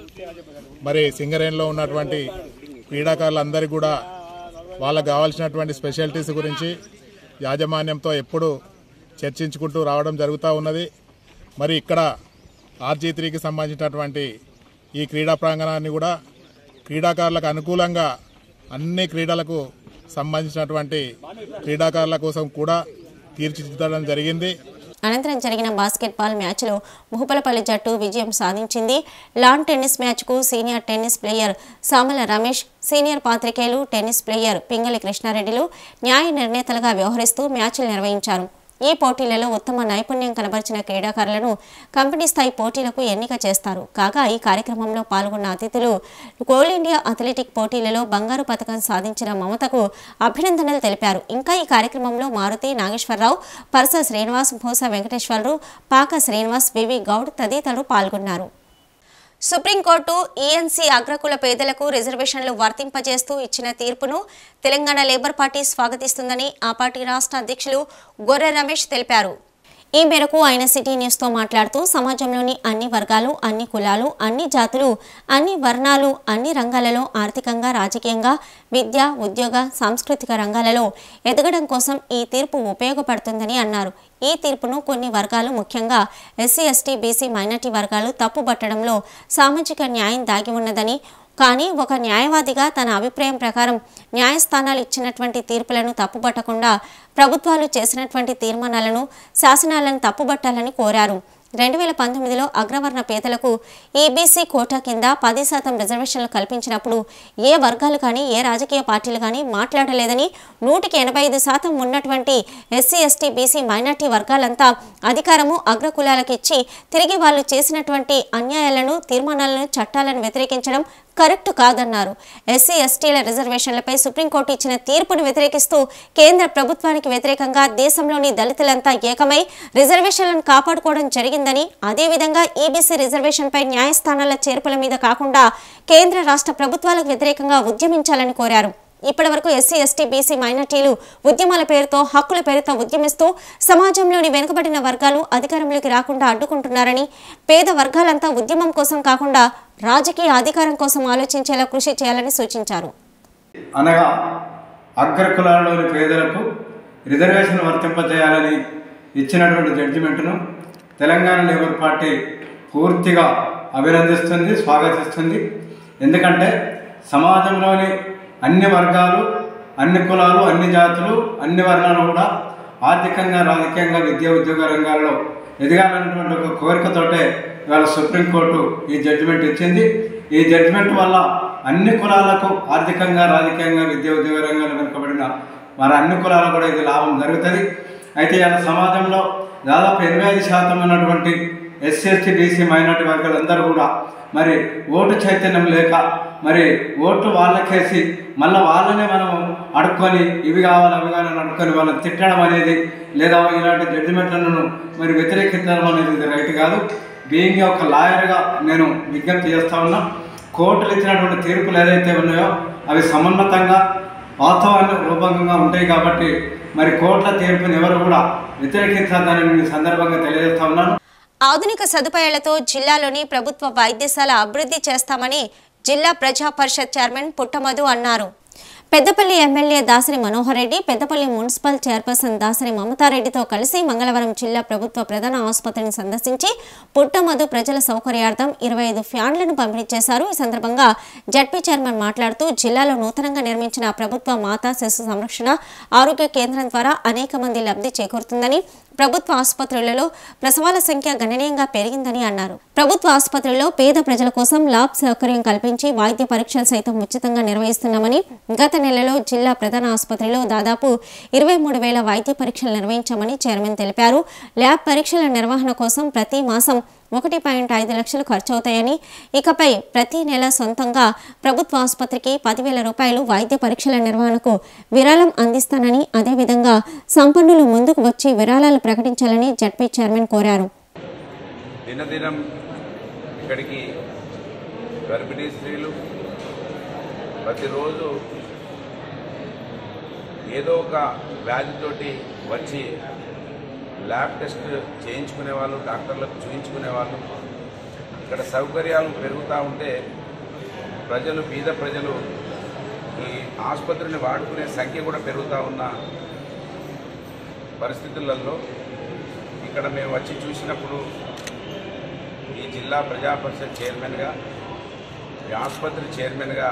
మరి సింగరేణిలో ఉన్నటువంటి క్రీడాకారులందరికీ కూడా వాళ్ళకు కావాల్సినటువంటి స్పెషాలిటీస్ గురించి యాజమాన్యంతో ఎప్పుడు చర్చించుకుంటూ రావడం జరుగుతూ ఉన్నది మరి ఇక్కడ ఆర్జీ త్రీకి సంబంధించినటువంటి ఈ క్రీడా ప్రాంగణాన్ని కూడా క్రీడాకారులకు అనుకూలంగా అన్ని క్రీడలకు సంబంధించినటువంటి క్రీడాకారుల కోసం కూడా తీర్చిదిద్దడం జరిగింది అనంతరం జరిగిన బాస్కెట్బాల్ మ్యాచ్లో ముహుపలపల్లి జట్టు విజయం సాధించింది లాన్ టెన్నిస్ మ్యాచ్కు senior tennis player Samala Ramesh senior పాత్రికేయులు టెన్నిస్ ప్లేయర్ పింగళి కృష్ణారెడ్డిలు న్యాయ నిర్ణేతలుగా వ్యవహరిస్తూ మ్యాచ్లు నిర్వహించారు ఈ పోటీలలో ఉత్తమ నైపుణ్యం కనబరిచిన క్రీడాకారులను కంపెనీ స్థాయి పోటీలకు ఎన్నిక చేస్తారు కాగా ఈ కార్యక్రమంలో పాల్గొన్న అతిథులు కోల్ ఇండియా అథ్లెటిక్ పోటీలలో బంగారు పథకం సాధించిన మమతకు అభినందనలు తెలిపారు ఇంకా ఈ కార్యక్రమంలో మారుతి నాగేశ్వరరావు పరస శ్రీనివాస్ భూస వెంకటేశ్వరరావు పాక శ్రీనివాస్ వివి గౌడ్ తదితరులు పాల్గొన్నారు సుప్రీంకోర్టు ఈఎన్సీ అగ్రకుల పేదలకు రిజర్వేషన్లు వర్తింపజేస్తూ ఇచ్చిన తీర్పును తెలంగాణ లేబర్ పార్టీ స్వాగతిస్తుందని ఆ పార్టీ రాష్ట్ర అధ్యక్షులు గొర్రె రమేష్ తెలిపారు ఈ మేరకు ఆయన సిటీ న్యూస్తో మాట్లాడుతూ సమాజంలోని అన్ని వర్గాలు అన్ని కులాలు అన్ని జాతులు అన్ని వర్ణాలు అన్ని రంగాలలో ఆర్థికంగా రాజకీయంగా విద్య ఉద్యోగ సాంస్కృతిక రంగాలలో ఎదగడం కోసం ఈ తీర్పు ఉపయోగపడుతుందని అన్నారు ఈ తీర్పును కొన్ని వర్గాలు ముఖ్యంగా ఎస్సీ ఎస్టీ బీసీ మైనార్టీ వర్గాలు తప్పుపట్టడంలో సామాజిక న్యాయం దాగి ఉన్నదని కానీ ఒక న్యాయవాదిగా తన అభిప్రాయం ప్రకారం న్యాయస్థానాలు ఇచ్చినటువంటి తీర్పులను తప్పుపట్టకుండా ప్రభుత్వాలు చేసినటువంటి తీర్మానాలను శాసనాలను తప్పుబట్టాలని కోరారు రెండు వేల పంతొమ్మిదిలో అగ్రవర్ణ పేదలకు ఈబీసీ కోటా కింద పది శాతం రిజర్వేషన్లు కల్పించినప్పుడు ఏ వర్గాలు కానీ ఏ రాజకీయ పార్టీలు కానీ మాట్లాడలేదని నూటికి ఎనభై ఐదు శాతం ఉన్నటువంటి ఎస్సీ ఎస్టీ బీసీ మైనార్టీ వర్గాలంతా అధికారము అగ్రకులాలకు ఇచ్చి తిరిగి వాళ్ళు చేసినటువంటి అన్యాయాలను తీర్మానాలను చట్టాలను వ్యతిరేకించడం కరెక్ట్ కాదన్నారు ఎస్సీ ఎస్టీల రిజర్వేషన్లపై సుప్రీంకోర్టు ఇచ్చిన తీర్పును వ్యతిరేకిస్తూ కేంద్ర ప్రభుత్వానికి వ్యతిరేకంగా దేశంలోని దళితులంతా ఏకమై రిజర్వేషన్లను కాపాడుకోవడం జరిగిందని అదేవిధంగా ఈబీసీ రిజర్వేషన్పై న్యాయస్థానాల చేర్పుల మీద కాకుండా కేంద్ర రాష్ట్ర ప్రభుత్వాలకు వ్యతిరేకంగా ఉద్యమించాలని కోరారు ఇప్పటివరకు ఎస్సీ ఎస్టీ బీసీ మైనార్టీలు ఉద్యమాల పేరుతో హక్కుల పేరుతో ఉద్యమిస్తూ సమాజంలోని వెనుకబడిన వర్గాలు అధికారంలోకి రాకుండా అడ్డుకుంటున్నారని పేద వర్గాలంతా ఉద్యమం కోసం కాకుండా రాజకీయ అధికారం కోసం ఆలోచించేలా కృషి చేయాలని సూచించారు అనగా అగ్రకులాల్లోని పేదలకు రిజర్వేషన్ వర్తింపజేయాలని ఇచ్చినటువంటి జడ్జిమెంట్ను తెలంగాణ లేబర్ పార్టీ పూర్తిగా అభినందిస్తుంది స్వాగతిస్తుంది ఎందుకంటే సమాజంలోని అన్ని వర్గాలు అన్ని కులాలు అన్ని జాతులు అన్ని వర్ణాలు కూడా ఆర్థికంగా రాజకీయంగా విద్యా ఉద్యోగ రంగాల్లో ఎదగాలన్నటువంటి ఒక కోరికతోటే ఇవాళ సుప్రీంకోర్టు ఈ జడ్జిమెంట్ ఇచ్చింది ఈ జడ్జిమెంట్ వల్ల అన్ని కులాలకు ఆర్థికంగా రాజకీయంగా విద్యా ఉద్యోగ రంగాలు వెనుకబడిన మరి అన్ని కులాలకు కూడా ఇది లాభం జరుగుతుంది అయితే ఇలా సమాజంలో దాదాపు ఎనభై ఐదు శాతం ఉన్నటువంటి ఎస్సీ ఎస్టీ బీసీ మైనార్టీ వర్గాలందరూ కూడా మరి ఓటు చైతన్యం లేక మరి ఓటు వాళ్ళకేసి మళ్ళీ వాళ్ళనే మనం అడుక్కొని ఇవి కావాలి అవి కావాలని అడుక్కొని వాళ్ళని తిట్టడం అనేది లేదా ఇలాంటి జడ్జిమెంట్లను మరి వ్యతిరేకించడం అనేది ఇది రైట్ కాదు బీయింగ్ ఒక లాయర్గా నేను విజ్ఞప్తి చేస్తా ఉన్నా కోర్టులు ఇచ్చినటువంటి తీర్పులు ఏదైతే ఉన్నాయో అవి సమున్నతంగా వాస్తవాన్ని రూపంగా ఉంటాయి కాబట్టి మరి కోర్టుల తీర్పుని ఎవరు కూడా వ్యతిరేకించద్దని నేను ఈ సందర్భంగా తెలియజేస్తా ఉన్నాను ఆధునిక సదుపాయాలతో జిల్లాలోని ప్రభుత్వ వైద్యశాల అభివృద్ధి చేస్తామని జిల్లా ప్రజా పరిషత్ చైర్మన్ పుట్టమధు అన్నారు Peddapalli MLA Dasari Manohar Reddy Peddapalli municipal chairperson Dasari మమతారెడ్డితో కలిసి మంగళవారం జిల్లా ప్రభుత్వ ప్రధాన ఆసుపత్రిని సందర్శించి పుట్టమధు ప్రజల సౌకర్యార్థం ఇరవై ఐదు ఫ్యాన్లను పంపిణీ చేశారు ఈ సందర్భంగా జడ్పీ చైర్మన్ మాట్లాడుతూ జిల్లాలో నూతనంగా నిర్మించిన ప్రభుత్వ మాతా శిశు సంరక్షణ ఆరోగ్య కేంద్రం ద్వారా అనేక మంది లబ్ధి చేకూరుతుందని ప్రభుత్వ ఆసుపత్రులలో ప్రసవాల సంఖ్య గణనీయంగా పెరిగిందని అన్నారు ప్రభుత్వ ఆసుపత్రుల్లో పేద ప్రజల కోసం ల్యాబ్ సౌకర్యం కల్పించి వైద్య పరీక్షలు సైతం ఉచితంగా నిర్వహిస్తున్నామని గత నెలలో జిల్లా ప్రధాన ఆసుపత్రిలో దాదాపు ఇరవై మూడు వేల వైద్య పరీక్షలు నిర్వహించామని చైర్మన్ తెలిపారు ల్యాబ్ పరీక్షల నిర్వహణ కోసం ప్రతి మాసం ఒకటి పాయింట్ ఐదు లక్షలు ఖర్చవుతాయని ఇకపై ప్రతి నెల సొంతంగా ప్రభుత్వ ఆసుపత్రికి పదివేల రూపాయలు వైద్య పరీక్షల నిర్వహణకు విరాళం అందిస్తానని అదేవిధంగా సంపన్నులు ముందుకు వచ్చి విరాళాలు ప్రకటించాలని జడ్పీ చైర్మన్ కోరారు దినదినం ఇక్కడికి గర్భిణీ స్త్రీలు ప్రతిరోజు ఏదో ఒక వ్యాధితోటి వచ్చి ల్యాబ్ టెస్ట్ చేయించుకునే వాళ్ళు డాక్టర్లకు చూయించుకునే వాళ్ళు ఇక్కడ సౌకర్యాలు పెరుగుతూ ఉంటే ప్రజలు బీద ప్రజలు ఈ ఆసుపత్రిని వాడుకునే సంఖ్య కూడా పెరుగుతూ ఉన్న పరిస్థితులలో ఇక్కడ మేము వచ్చి చూసినప్పుడు ఈ జిల్లా ప్రజా పరిషత్ చైర్మన్గా ఈ ఆసుపత్రి చైర్మన్గా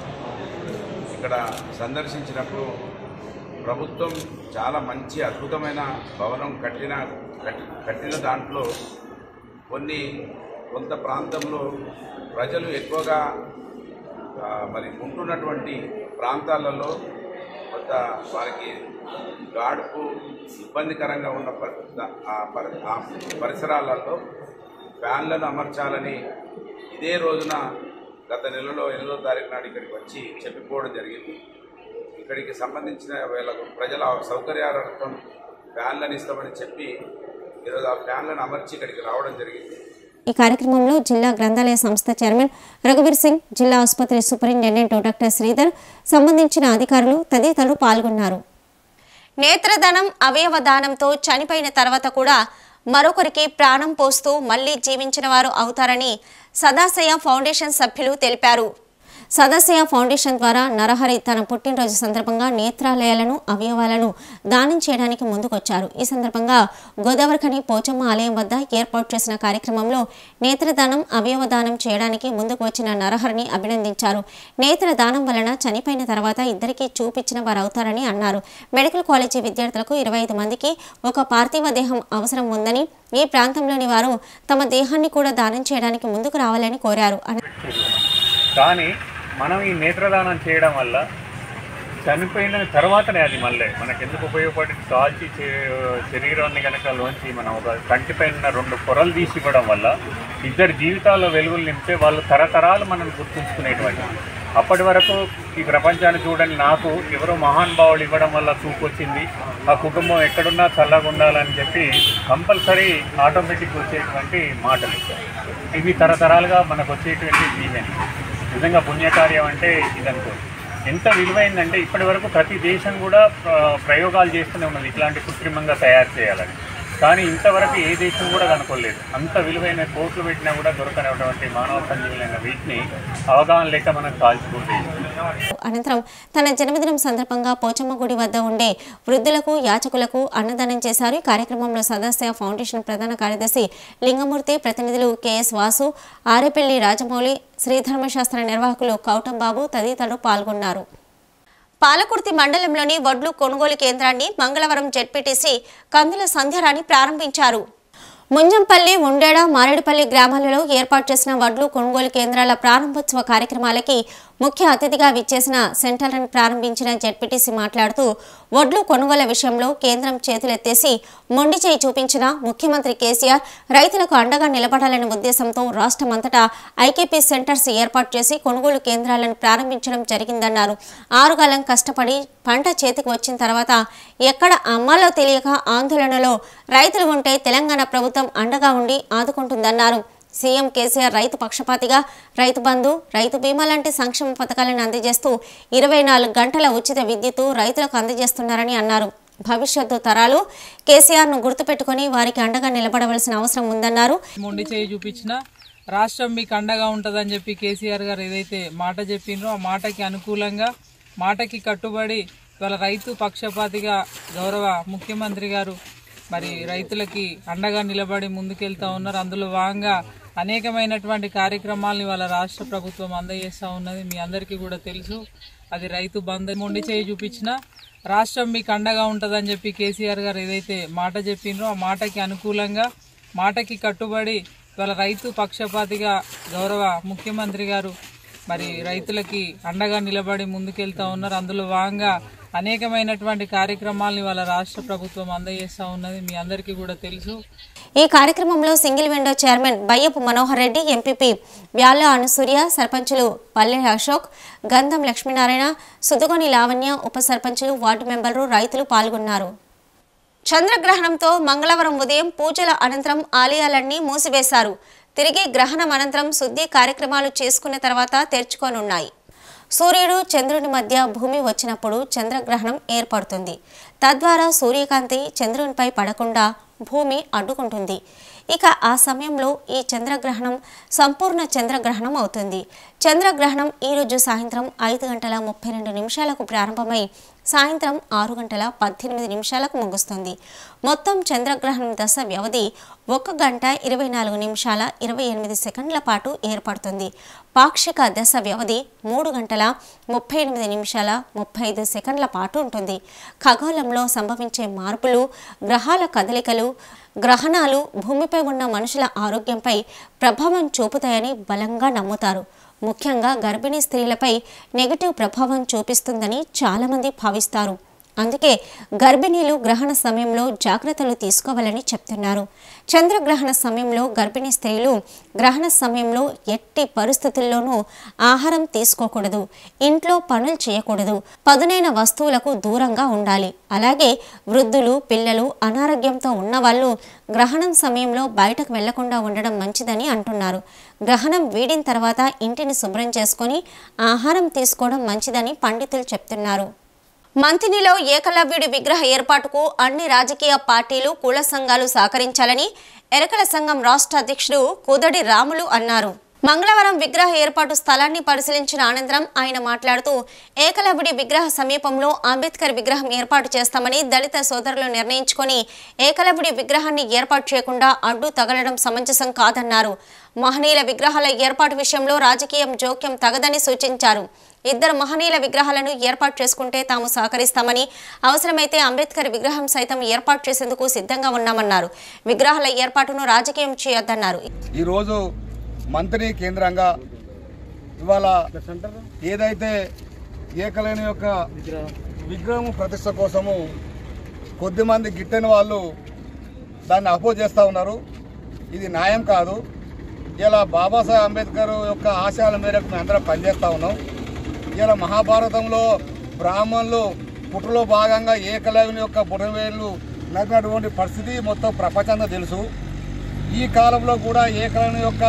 ఇక్కడ సందర్శించినప్పుడు ప్రభుత్వం చాలా మంచి అద్భుతమైన భవనం కట్టిన కట్టి- కట్టిన దాంట్లో కొన్ని కొంత ప్రాంతంలో ప్రజలు ఎక్కువగా ఆ, మరి ఉంటున్నటువంటి ప్రాంతాలలో కొంత వారికి గాడుపు ఇబ్బందికరంగా ఉన్న పరి- ఆ పరి- ఆ పరిసరాలలో ఫ్యాన్లను అమర్చాలని ఇదే రోజున గత నెలలో ఎనిమిదో తారీఖు నాడు ఇక్కడికి వచ్చి చెప్పిపోవడం జరిగింది ఇక్కడికి సంబంధించిన వీళ్ళకు ప్రజల సౌకర్యార్థం ఫ్యాన్లను ఇస్తామని చెప్పి ఈరోజు ఆ ఫ్యాన్లను అమర్చి ఇక్కడికి రావడం జరిగింది ఈ కార్యక్రమంలో జిల్లా గ్రంథాలయ సంస్థ చైర్మన్ రఘువీర్ సింగ్ జిల్లా ఆసుపత్రి సూపరింటెండెంట్ డాక్టర్ శ్రీధర్ సంబంధించిన అధికారులు తదితరులు పాల్గొన్నారు నేత్రదానం అవయవ దానంతో చనిపోయిన తర్వాత కూడా మరొకరికి ప్రాణం పోస్తూ మళ్లీ జీవించిన వారు అవుతారని సదాశయ ఫౌండేషన్ సభ్యులు తెలిపారు సదాశయ ఫౌండేషన్ ద్వారా నరహరి తన పుట్టినరోజు సందర్భంగా నేత్రాలయాలను అవయవాలను దానం చేయడానికి ముందుకొచ్చారు ఈ సందర్భంగా గోదావరిఖని పోచమ్మ ఆలయం వద్ద ఏర్పాటు చేసిన కార్యక్రమంలో నేత్రదానం అవయవ దానం చేయడానికి ముందుకు వచ్చిన నరహరిని అభినందించారు నేత్రదానం వలన చనిపోయిన తర్వాత ఇద్దరికి చూపించిన వారు అవుతారని అన్నారు మెడికల్ కాలేజీ విద్యార్థులకు ఇరవై ఐదు మందికి ఒక పార్థివ దేహం అవసరం ఉందని ఈ ప్రాంతంలోని వారు తమ దేహాన్ని కూడా దానం చేయడానికి ముందుకు రావాలని కోరారు అని కానీ మనం ఈ నేత్రదానం చేయడం వల్ల చనిపోయిన తర్వాతనే అది మళ్ళీ మనకు ఎందుకు ఉపయోగపడి కాల్చి చే- శరీరాన్ని కనుక లోంచి మనం ఒక కంటిపైన రెండు పొరలు తీసి ఇవ్వడం వల్ల ఇద్దరు జీవితాల్లో వెలుగులు నింపితే వాళ్ళు తరతరాలు మనం గుర్తుంచుకునేటువంటి అప్పటి వరకు ఈ ప్రపంచాన్ని చూడండి నాకు ఎవరో మహానుభావులు ఇవ్వడం వల్ల చూపు వచ్చింది ఆ కుటుంబం ఎక్కడున్నా చల్లగా ఉండాలని చెప్పి కంపల్సరీ ఆటోమేటిక్ వచ్చేటువంటి మాటలు ఇవి తరతరాలుగా మనకు వచ్చేటువంటి జీవన్ నిజంగా పుణ్యకార్యం అంటే ఇదనుకో ఎంత విలువైందంటే ఇప్పటి వరకు ప్రతి దేశం కూడా ఆ, ప్రయోగాలు చేస్తూనే ఉన్నది ఇట్లాంటి కృత్రిమంగా తయారు చేయాలని కానీ ఇంతవరకు ఏ దేశం కూడా కనుక్కోలేదు అంత విలువైన కోట్లు పెట్టినా కూడా దొరకనటువంటి మానవ సంజీవులైన వీటిని అవగాహన లేక మనం కాల్చుకుంటే అనంతరం తన జన్మదినం సందర్భంగా పోచమ్మ గుడి వద్ద ఉండే వృద్ధులకు యాచకులకు అన్నదానం చేశారు ఈ కార్యక్రమంలో సదస్య ఫౌండేషన్ ప్రధాన కార్యదర్శి లింగమూర్తి ప్రతినిధులు కెఎస్ వాసు ఆరేపల్లి రాజమౌళి శ్రీధర్మశాస్త్ర నిర్వాహకులు కౌటంబాబు తదితరులు పాల్గొన్నారు పాలకుర్తి మండలంలోని వడ్లు కొనుగోలు కేంద్రాన్ని మంగళవారం జెడ్పీటీసీ కందుల సంధ్యారాణి ప్రారంభించారు ముంజంపల్లి ఉండేడ మారేడుపల్లి గ్రామాలలో ఏర్పాటు చేసిన వడ్లు కొనుగోలు కేంద్రాల ప్రారంభోత్సవ కార్యక్రమాలకి ముఖ్య అతిథిగా విచ్చేసిన సెంటర్లను ప్రారంభించిన జెడ్పీటీసీ మాట్లాడుతూ వడ్లు కొనుగోలు విషయంలో కేంద్రం చేతులెత్తేసి మొండి చేయి చూపించిన ముఖ్యమంత్రి కేసీఆర్ రైతులకు అండగా నిలబడాలనే ఉద్దేశంతో రాష్ట్రమంతటా ఐకేపీ సెంటర్స్ ఏర్పాటు చేసి కొనుగోలు కేంద్రాలను ప్రారంభించడం జరిగిందన్నారు ఆరుగాలం కష్టపడి పంట చేతికి వచ్చిన తర్వాత ఎక్కడ అమ్మాలో తెలియక ఆందోళనలో రైతులు ఉంటే తెలంగాణ ప్రభుత్వం అండగా ఉండి ఆదుకుంటుందన్నారు సీఎం కేసీఆర్ రైతు పక్షపాతిగా రైతు బంధు రైతు బీమా లాంటి సంక్షేమ పథకాలను అందజేస్తూ ఇరవై నాలుగు గంటల ఉచిత విద్యుత్తు రైతులకు అందజేస్తున్నారని అన్నారు భవిష్యత్తు తరాలు కేసీఆర్ను గుర్తుపెట్టుకుని వారికి అండగా నిలబడవలసిన అవసరం ఉందన్నారు మొండి చేయి చూపించిన రాష్ట్రం మీకు అండగా ఉంటుందని చెప్పి కేసీఆర్ గారు ఏదైతే మాట చెప్పిండ్రో ఆ మాటకి అనుకూలంగా మాటకి కట్టుబడి ఇవాళ రైతు పక్షపాతిగా గౌరవ ముఖ్యమంత్రి గారు మరి రైతులకి అండగా నిలబడి ముందుకెళ్తా ఉన్నారు అందులో భాగంగా అనేకమైనటువంటి కార్యక్రమాలను ఇవాళ రాష్ట్ర ప్రభుత్వం అందజేస్తూ ఉన్నది మీ అందరికీ కూడా తెలుసు అది రైతు బంధు మొండి చేయి చూపించిన రాష్ట్రం మీకు అండగా ఉంటుందని చెప్పి కేసీఆర్ గారు ఏదైతే మాట చెప్పిండ్రో ఆ మాటకి అనుకూలంగా మాటకి కట్టుబడి ఇవాళ రైతు పక్షపాతిగా గౌరవ ముఖ్యమంత్రి గారు మరి రైతులకి అండగా నిలబడి ముందుకెళ్తా ఉన్నారు అందులో భాగంగా అనేకమైనటువంటి కార్యక్రమాలను ఇవాళ రాష్ట్ర ప్రభుత్వం అందజేస్తూ ఉన్నది మీ అందరికీ కూడా తెలుసు ఈ కార్యక్రమంలో single window chairman Bayyapu Manohar Reddy MPP Vyalla Anusurya సర్పంచులు పల్లె అశోక్ గంధం లక్ష్మీనారాయణ సుదుగొని లావణ్య ఉప సర్పంచులు వార్డు మెంబర్లు రైతులు పాల్గొన్నారు చంద్రగ్రహణంతో మంగళవారం ఉదయం పూజల అనంతరం ఆలయాలన్నీ మూసివేశారు తిరిగి గ్రహణం అనంతరం శుద్ధి కార్యక్రమాలు చేసుకున్న తర్వాత తెరుచుకోనున్నాయి సూర్యుడు చంద్రుని మధ్య భూమి వచ్చినప్పుడు చంద్రగ్రహణం ఏర్పడుతుంది తద్వారా సూర్యకాంతి చంద్రునిపై పడకుండా భూమి అడ్డుకుంటుంది ఇక ఆ సమయంలో ఈ చంద్రగ్రహణం సంపూర్ణ చంద్రగ్రహణం అవుతుంది చంద్రగ్రహణం ఈరోజు సాయంత్రం ఐదు గంటల ముప్పై రెండు నిమిషాలకు ప్రారంభమై సాయంత్రం ఆరు గంటల పద్దెనిమిది నిమిషాలకు ముగుస్తుంది మొత్తం చంద్రగ్రహణం దశ వ్యవధి ఒక గంట ఇరవై నాలుగు నిమిషాల ఇరవై ఎనిమిది సెకండ్ల పాటు ఏర్పడుతుంది పాక్షిక దశ వ్యవధి మూడు గంటల ముప్పై ఎనిమిది నిమిషాల ముప్పై ఐదు సెకండ్ల పాటు ఉంటుంది ఖగోళంలో సంభవించే మార్పులు గ్రహాల కదలికలు గ్రహణాలు భూమిపై ఉన్న మనుషుల ఆరోగ్యంపై ప్రభావం చూపుతాయని బలంగా నమ్ముతారు ముఖ్యంగా గర్భిణీ స్త్రీలపై నెగటివ్ ప్రభావం చూపిస్తుందని చాలామంది భావిస్తారు అందుకే గర్భిణీలు గ్రహణ సమయంలో జాగ్రత్తలు తీసుకోవాలని చెప్తున్నారు చంద్రగ్రహణ సమయంలో గర్భిణీ స్త్రీలు గ్రహణ సమయంలో ఎట్టి పరిస్థితుల్లోనూ ఆహారం తీసుకోకూడదు ఇంట్లో పనులు చేయకూడదు పదునైన వస్తువులకు దూరంగా ఉండాలి అలాగే వృద్ధులు పిల్లలు అనారోగ్యంతో ఉన్నవాళ్ళు గ్రహణం సమయంలో బయటకు వెళ్లకుండా ఉండడం మంచిదని అంటున్నారు గ్రహణం వీడిన తర్వాత ఇంటిని శుభ్రం చేసుకొని ఆహారం తీసుకోవడం మంచిదని పండితులు చెప్తున్నారు మంతినిలో ఏకలవ్యుడి విగ్రహ ఏర్పాటుకు అన్ని రాజకీయ పార్టీలు కుల సంఘాలు సహకరించాలని ఎరకల సంఘం రాష్ట్ర అధ్యక్షుడు కుదడి రాములు అన్నారు మంగళవారం విగ్రహ ఏర్పాటు స్థలాన్ని పరిశీలించిన అనంతరం ఆయన మాట్లాడుతూ ఏకలవ్యుడి విగ్రహ సమీపంలో అంబేద్కర్ విగ్రహం ఏర్పాటు చేస్తామని దళిత సోదరులు నిర్ణయించుకొని ఏకలవ్యుడి విగ్రహాన్ని ఏర్పాటు చేయకుండా అడ్డు తగలడం సమంజసం కాదన్నారు మహనీయుల విగ్రహాల ఏర్పాటు విషయంలో రాజకీయం జోక్యం తగదని సూచించారు ఇద్దరు మహనీయుల విగ్రహాలను ఏర్పాటు చేసుకుంటే తాము సహకరిస్తామని అవసరమైతే అంబేద్కర్ విగ్రహం సైతం ఏర్పాటు చేసేందుకు సిద్ధంగా ఉన్నామన్నారు విగ్రహాల ఏర్పాటును రాజకీయం చేయొద్దన్నారు ఈరోజు మంత్రి కేంద్రంగా ఇవాళ ఏదైతే ఏకలేని యొక్క విగ్రహం ప్రతిష్ట కోసము కొద్దిమంది గిట్టని వాళ్ళు దాన్ని అపోజ్ చేస్తూ ఉన్నారు ఇది న్యాయం కాదు ఇలా బాబాసాహెబ్ అంబేద్కర్ యొక్క ఆశయాల మేరకు మేము అందరం పనిచేస్తూ ఉన్నాం ఇలా మహాభారతంలో బ్రాహ్మణులు పుట్టులో భాగంగా ఏకలవ్యుని యొక్క బుడవేళ్ళు నడినటువంటి పరిస్థితి మొత్తం ప్రపంచంగా తెలుసు ఈ కాలంలో కూడా ఏకలవ్యుని యొక్క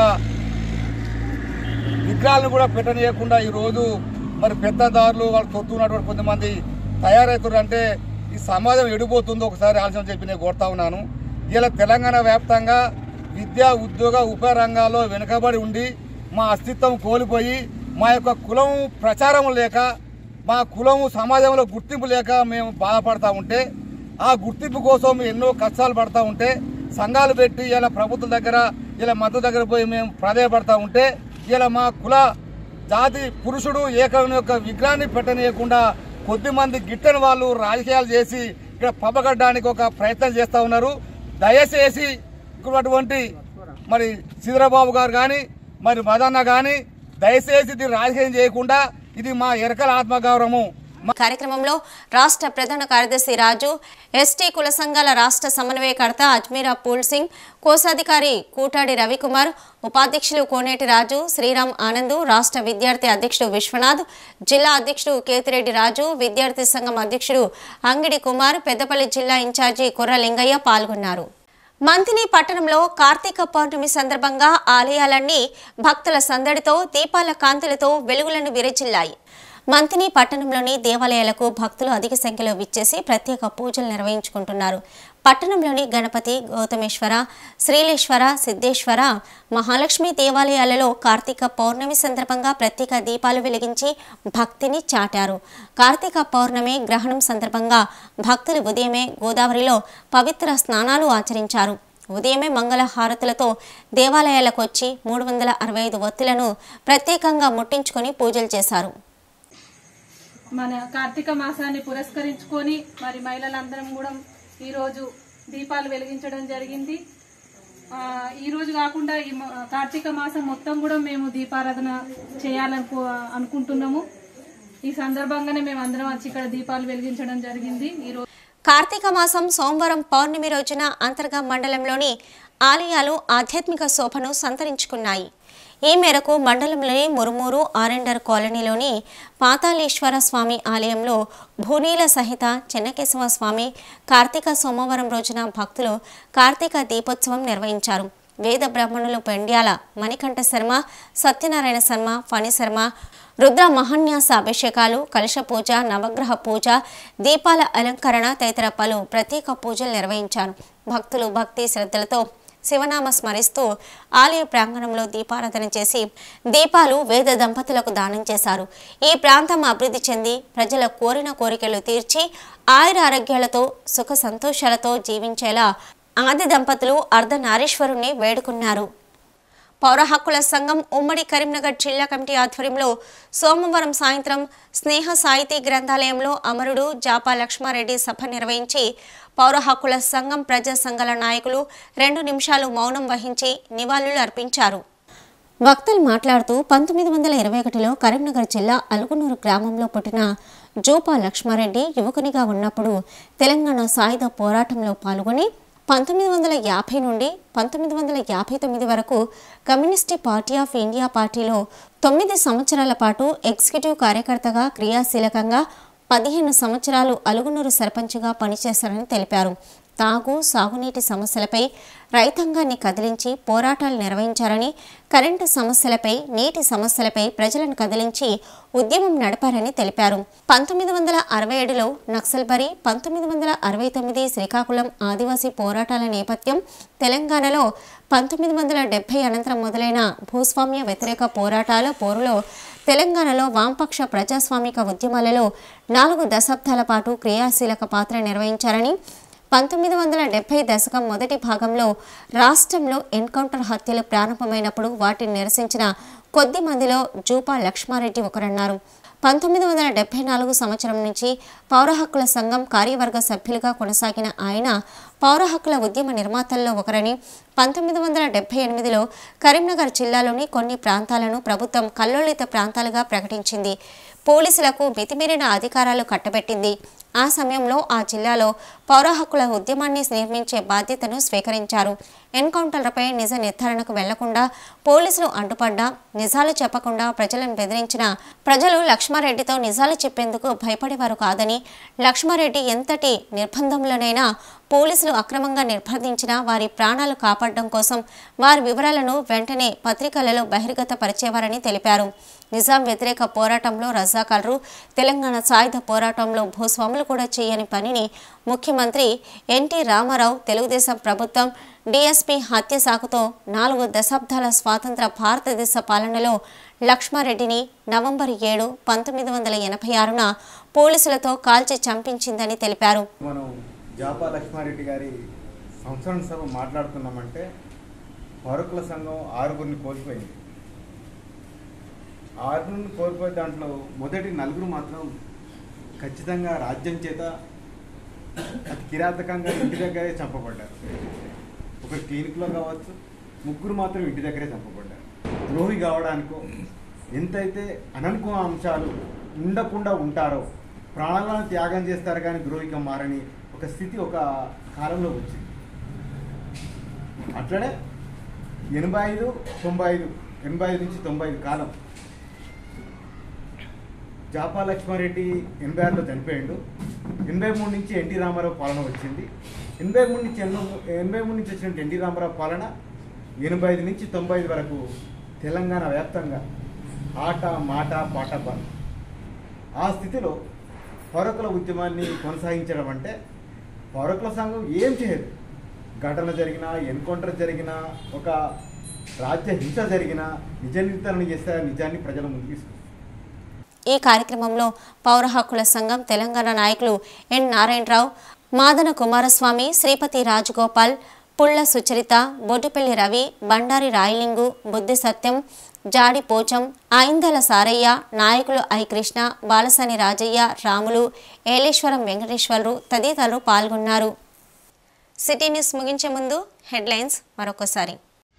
విగ్రహాలను కూడా పెట్టనీయకుండా ఈరోజు మరి పెద్దదారులు వాళ్ళు తొత్తున్నటువంటి కొంతమంది తయారవుతున్నారు అంటే ఈ సమాజం ఎడిపోతుందో ఒకసారి ఆలోచన చెప్పి నేను కోరుతా ఉన్నాను ఇలా తెలంగాణ వ్యాప్తంగా విద్యా ఉద్యోగ ఉప రంగాల్లో వెనుకబడి ఉండి మా అస్తిత్వం కోల్పోయి మా యొక్క కులం ప్రచారం లేక మా కులము సమాజంలో గుర్తింపు లేక మేము బాధపడతా ఉంటే ఆ గుర్తింపు కోసం ఎన్నో కష్టాలు పడతా ఉంటే సంఘాలు పెట్టి ఇలా ప్రభుత్వం దగ్గర ఇలా మద్దతు దగ్గర పోయి మేము ప్రాధాయపడతా ఉంటే ఇలా మా కుల జాతి పురుషుడు ఏకం యొక్క విగ్రహాన్ని పెట్టనీయకుండా కొద్దిమంది గిట్టని వాళ్ళు రాజకీయాలు చేసి ఇక్కడ పబ్బగడ్డానికి ఒక ప్రయత్నం చేస్తూ ఉన్నారు దయచేసి ఇక్కడటువంటి మరి సిద్ధరాబాబు గారు కానీ మరి మదన్న కానీ దయచేసి ఇది రాజకీయం చేయకుండా ఇది మా ఎరకల ఆత్మగౌరవము కార్యక్రమంలో రాష్ట్ర ప్రధాన కార్యదర్శి రాజు ఎస్టీ కుల సంఘాల రాష్ట్ర సమన్వయకర్త అజ్మీరా పూల్ సింగ్ కోశాధికారి కూటాడి రవికుమార్ ఉపాధ్యక్షులు కోనేటి రాజు శ్రీరామ్ ఆనంద్ రాష్ట్ర విద్యార్థి అధ్యక్షుడు విశ్వనాథ్ జిల్లా అధ్యక్షుడు కేతిరెడ్డి రాజు విద్యార్థి సంఘం అధ్యక్షుడు అంగిడి కుమార్ పెద్దపల్లి జిల్లా ఇన్ఛార్జి కుర్ర లింగయ్య పాల్గొన్నారు మంతిని పట్టణంలో కార్తీక పౌర్ణమి సందర్భంగా ఆలయాలన్నీ భక్తుల సందడితో దీపాల కాంతులతో వెలుగులను విరచిల్లాయి మంతిని పట్టణంలోని దేవాలయాలకు భక్తులు అధిక సంఖ్యలో విచ్చేసి ప్రత్యేక పూజలు నిర్వహించుకుంటున్నారు పట్టణంలోని గణపతి గౌతమేశ్వర శ్రీలేశ్వర సిద్ధేశ్వర మహాలక్ష్మి దేవాలయాలలో కార్తీక పౌర్ణమి సందర్భంగా ప్రత్యేక దీపాలు వెలిగించి భక్తిని చాటారు కార్తీక పౌర్ణమి గ్రహణం సందర్భంగా భక్తులు ఉదయమే గోదావరిలో పవిత్ర స్నానాలు ఆచరించారు ఉదయమే మంగళ హారతులతో దేవాలయాలకు వచ్చి మూడు వందల అరవై ఐదు ఒత్తులను ప్రత్యేకంగా ముట్టించుకొని పూజలు చేశారు మన కార్తీక మాసాన్ని పురస్కరించుకొని మరి మహిళలందరం కూడా ఈరోజు దీపాలు వెలిగించడం జరిగింది ఆ, ఈ రోజు కాకుండా ఈ మ- కార్తీక మాసం మొత్తం కూడా మేము దీపారాధన చేయాలనుకో అనుకుంటున్నాము ఈ సందర్భంగానే మేము అందరం వచ్చి ఇక్కడ దీపాలు వెలిగించడం జరిగింది ఈ రోజు కార్తీక మాసం సోమవారం పౌర్ణమి రోజున అంతర్గా మండలంలోని ఆలయాలు ఆధ్యాత్మిక శోభను సంతరించుకున్నాయి ఈ మేరకు మండలంలోని మురుమూరు ఆరెండర్ కాలనీలోని పాతాళేశ్వర స్వామి ఆలయంలో భూనీల సహిత చెన్నకేశవ స్వామి కార్తీక సోమవారం రోజున భక్తులు కార్తీక దీపోత్సవం నిర్వహించారు వేద బ్రాహ్మణులు పెండ్యాల మణికంఠ శర్మ సత్యనారాయణ శర్మ ఫణి శర్మ రుద్ర మహాన్యాస అభిషేకాలు కలశ పూజ నవగ్రహ పూజ దీపాల అలంకరణ తదితర పలు ప్రత్యేక పూజలు నిర్వహించారు భక్తులు భక్తి శ్రద్ధలతో శివనామ స్మరిస్తూ ఆలయ ప్రాంగణంలో దీపారాధన చేసి దీపాలు వేద దంపతులకు దానం చేశారు ఈ ప్రాంతం అభివృద్ధి చెంది ప్రజల కోరిన కోరికలు తీర్చి ఆయుర ఆరోగ్యాలతో సుఖ సంతోషాలతో జీవించేలా ఆది దంపతులు అర్ధనారీశ్వరుణ్ణి వేడుకున్నారు పౌర హక్కుల సంఘం ఉమ్మడి కరీంనగర్ జిల్లా కమిటీ ఆధ్వర్యంలో సోమవారం సాయంత్రం స్నేహ సాహితీ గ్రంథాలయంలో అమరుడు జాపా లక్ష్మారెడ్డి సభ నిర్వహించి పౌర హక్కుల సంఘం ప్రజా సంఘాల నాయకులు రెండు నిమిషాలు మౌనం వహించి నివాళులు అర్పించారు వక్తలు మాట్లాడుతూ పంతొమ్మిది వందల ఇరవై ఒకటిలో కరీంనగర్ జిల్లా అలుగునూరు గ్రామంలో పుట్టిన జూపా లక్ష్మారెడ్డి యువకునిగా ఉన్నప్పుడు తెలంగాణ సాయుధ పోరాటంలో పాల్గొని పంతొమ్మిది వందల యాభై నుండి పంతొమ్మిది వందల యాభై తొమ్మిది వరకు కమ్యూనిస్ట్ పార్టీ ఆఫ్ ఇండియా పార్టీలో తొమ్మిది సంవత్సరాల పాటు ఎగ్జిక్యూటివ్ కార్యకర్తగా క్రియాశీలకంగా పదిహేను సంవత్సరాలు అలుగునూరు సర్పంచ్గా పనిచేశారని తెలిపారు తాగు సాగునీటి సమస్యలపై రైతాంగాన్ని కదిలించి పోరాటాలు నిర్వహించారని కరెంటు సమస్యలపై నీటి సమస్యలపై ప్రజలను కదిలించి ఉద్యమం నడిపారని తెలిపారు పంతొమ్మిది వందల అరవై ఏడులో నక్సల్బరి పంతొమ్మిది వందల అరవై తొమ్మిది శ్రీకాకుళం ఆదివాసీ పోరాటాల నేపథ్యం తెలంగాణలో పంతొమ్మిది వందల డెబ్బై అనంతరం మొదలైన భూస్వామ్య వ్యతిరేక పోరాటాల పోరులో తెలంగాణలో వామపక్ష ప్రజాస్వామిక ఉద్యమాలలో నాలుగు దశాబ్దాల పాటు క్రియాశీలక పాత్ర నిర్వహించారని పంతొమ్మిది వందల డెబ్బై దశకం మొదటి భాగంలో రాష్ట్రంలో ఎన్కౌంటర్ హత్యలు ప్రారంభమైనప్పుడు వాటిని నిరసించిన కొద్ది మందిలో జూపా లక్ష్మారెడ్డి ఒకరన్నారు పంతొమ్మిది వందల డెబ్బై నాలుగు సంవత్సరం నుంచి పౌర హక్కుల సంఘం కార్యవర్గ సభ్యులుగా కొనసాగిన ఆయన పౌర హక్కుల ఉద్యమ నిర్మాతల్లో ఒకరని పంతొమ్మిది వందల డెబ్బై ఎనిమిదిలో కరీంనగర్ జిల్లాలోని కొన్ని ప్రాంతాలను ప్రభుత్వం కల్లోలిత ప్రాంతాలుగా ప్రకటించింది పోలీసులకు మితిమీరిన అధికారాలు కట్టబెట్టింది ఆ సమయంలో ఆ జిల్లాలో పౌర హక్కుల ఉద్యమాన్ని నిర్మించే బాధ్యతను స్వీకరించారు ఎన్కౌంటర్లపై నిజ నిర్ధారణకు వెళ్లకుండా పోలీసులు అడ్డుపడ్డా నిజాలు చెప్పకుండా ప్రజలను బెదిరించిన ప్రజలు లక్ష్మారెడ్డితో నిజాలు చెప్పేందుకు భయపడేవారు కాదని లక్ష్మారెడ్డి ఎంతటి నిర్బంధంలోనైనా పోలీసులు అక్రమంగా నిర్బంధించిన వారి ప్రాణాలు కాపాడడం కోసం వారి వివరాలను వెంటనే పత్రికలలో బహిర్గతపరిచేవారని తెలిపారు నిజాం వ్యతిరేక పోరాటంలో రజాకార్లు తెలంగాణ సాయుధ పోరాటంలో భూస్వాములు కూడా చేయని పనిని ముఖ్యమంత్రి ఎన్టీ రామారావు తెలుగుదేశం ప్రభుత్వం డిఎస్పీ హత్య సాకుతో నాలుగు దశాబ్దాల స్వాతంత్ర భారతదేశ పాలనలో లక్ష్మారెడ్డిని నవంబర్ ఏడు పంతొమ్మిది వందల ఎనభై ఆరున పోలీసులతో కాల్చి చంపించిందని తెలిపారు మనం జాపా లక్ష్మారెడ్డి గారి సంవత్సరం సభ మాట్లాడుతున్నామంటే పౌరకుల సంఘం ఆరుగురిని కోల్పోయింది ఆరుగురిని కోల్పోయే దాంట్లో మొదటి నలుగురు మాత్రం ఖచ్చితంగా రాజ్యం చేత అతి కిరాతకంగా ఇంటి దగ్గరే చంపబడ్డారు ఒక క్లినిక్లో కావచ్చు ముగ్గురు మాత్రం ఇంటి దగ్గరే చంపబడ్డారు ద్రోహి కావడానికో ఎంతైతే అననుకూల అంశాలు ఉండకుండా ఉంటారో ప్రాణాలను త్యాగం చేస్తారు కానీ ద్రోహిగా మారని ఒక స్థితి ఒక కాలంలో వచ్చింది అట్లనే ఎనభై ఐదు తొంభై ఐదు ఎనభై ఐదు నుంచి తొంభై ఐదు కాలం జాపా లక్ష్మారెడ్డి ఎనభై ఆరులో చనిపోయాడు ఎనభై మూడు నుంచి ఎన్టీ రామారావు పాలన వచ్చింది ఎనభై మూడు నుంచి ఎన్నో ఎనభై మూడు నుంచి వచ్చిన ఎన్టీ రామారావు పాలన ఎనభై ఐదు నుంచి తొంభై ఐదు వరకు తెలంగాణ వ్యాప్తంగా ఆట మాట పాట బంద్ ఆ స్థితిలో పౌరకుల ఉద్యమాన్ని కొనసాగించడం అంటే పౌరకుల సంఘం ఏం చేయదు ఘటన జరిగినా ఎన్కౌంటర్ జరిగినా ఒక రాజ్య హింస జరిగినా నిజ నిర్ధారణ చేస్తే ఆ నిజాన్ని ప్రజల ముందుకు తీసుకొస్తారు ఈ కార్యక్రమంలో పౌర హక్కుల సంఘం తెలంగాణ నాయకులు ఎన్ నారాయణరావు మాదన కుమారస్వామి శ్రీపతి రాజగోపాల్ పుల్ల సుచరిత బొడ్డుపల్లి రవి బండారి రాయలింగు బుద్ధి సత్యం జాడి పోచం ఆయిందల సారయ్య నాయకులు ఐ కృష్ణ బాలసని రాజయ్య రాములు ఏలేశ్వరం వెంకటేశ్వర్లు తదితరులు పాల్గొన్నారు సిటీ న్యూస్ ముగించే ముందు హెడ్లైన్స్ మరొకసారి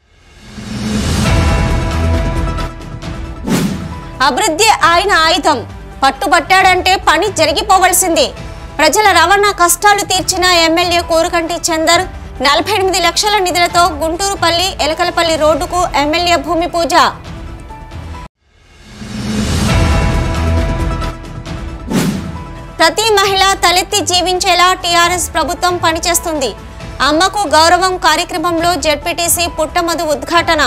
అభివృద్ధి ఆయన ఆయుధం పట్టుబట్టాడంటే పని జరిగిపోవలసిందే ప్రజల రవాణా కష్టాలు తీర్చిన ఎమ్మెల్యే కోరుకంటి చందర్ నలభై ఎనిమిది లక్షల నిధులతో గుంటూరుపల్లి ఎలకలపల్లి రోడ్డుకు ఎమ్మెల్యే భూమి పూజ ప్రతి మహిళ తలెత్తి జీవించేలా టీఆర్ఎస్ ప్రభుత్వం పనిచేస్తుంది అమ్మకు గౌరవం కార్యక్రమంలో జెడ్పీటీసీ పుట్టమధు ఉద్ఘాటన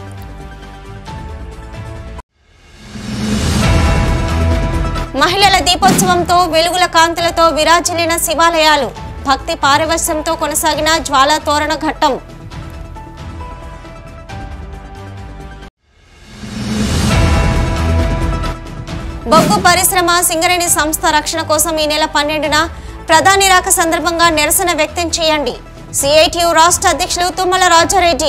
మహిళల దీపోత్సవంతో వెలుగుల కాంతులతో విరాజిల్లిన శివాలయాలు భక్తి పారవశ్యంతో కొనసాగిన జ్వాలా తోరణ ఘట్టం బొగ్గు పరిశ్రమ సింగరేణి సంస్థ రక్షణ కోసం ఈ నెల పన్నెండున ప్రధాని రాక సందర్భంగా నిరసన వ్యక్తం చేయండి సిఐటియు రాష్ట్ర అధ్యక్షులు తుమ్మల రాజారెడ్డి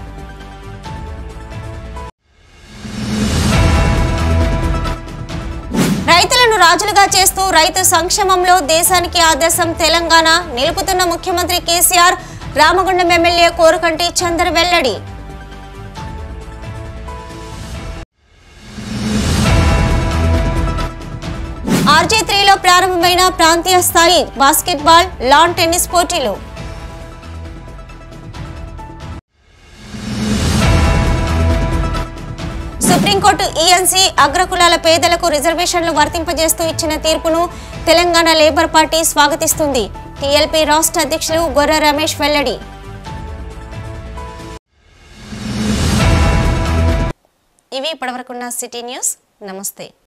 రైతులను రాజులుగా చేస్తూ రైతు సంక్షేమంలో దేశానికి ఆదర్శం తెలంగాణ నిలుపుతున్న ముఖ్యమంత్రి కేసీఆర్ రామగుండం ఎమ్మెల్యే కోరుకంటి చందర్ వెల్లడి ఆర్జీ త్రీలో ప్రారంభమైన ప్రాంతీయ స్థాయి బాస్కెట్బాల్ లాన్ టెన్నిస్ పోటీలు సుప్రీంకోర్టు ఈఎన్సీ అగ్రకులాల పేదలకు రిజర్వేషన్లు వర్తింపజేస్తూ ఇచ్చిన తీర్పును తెలంగాణ లేబర్ పార్టీ స్వాగతిస్తుంది టీఎల్పీ రాష్ట్ర అధ్యక్షులు గొర్రె రమేష్ వెల్లడి ఇవి ఇప్పటివరకున్న సిటీ న్యూస్ నమస్తే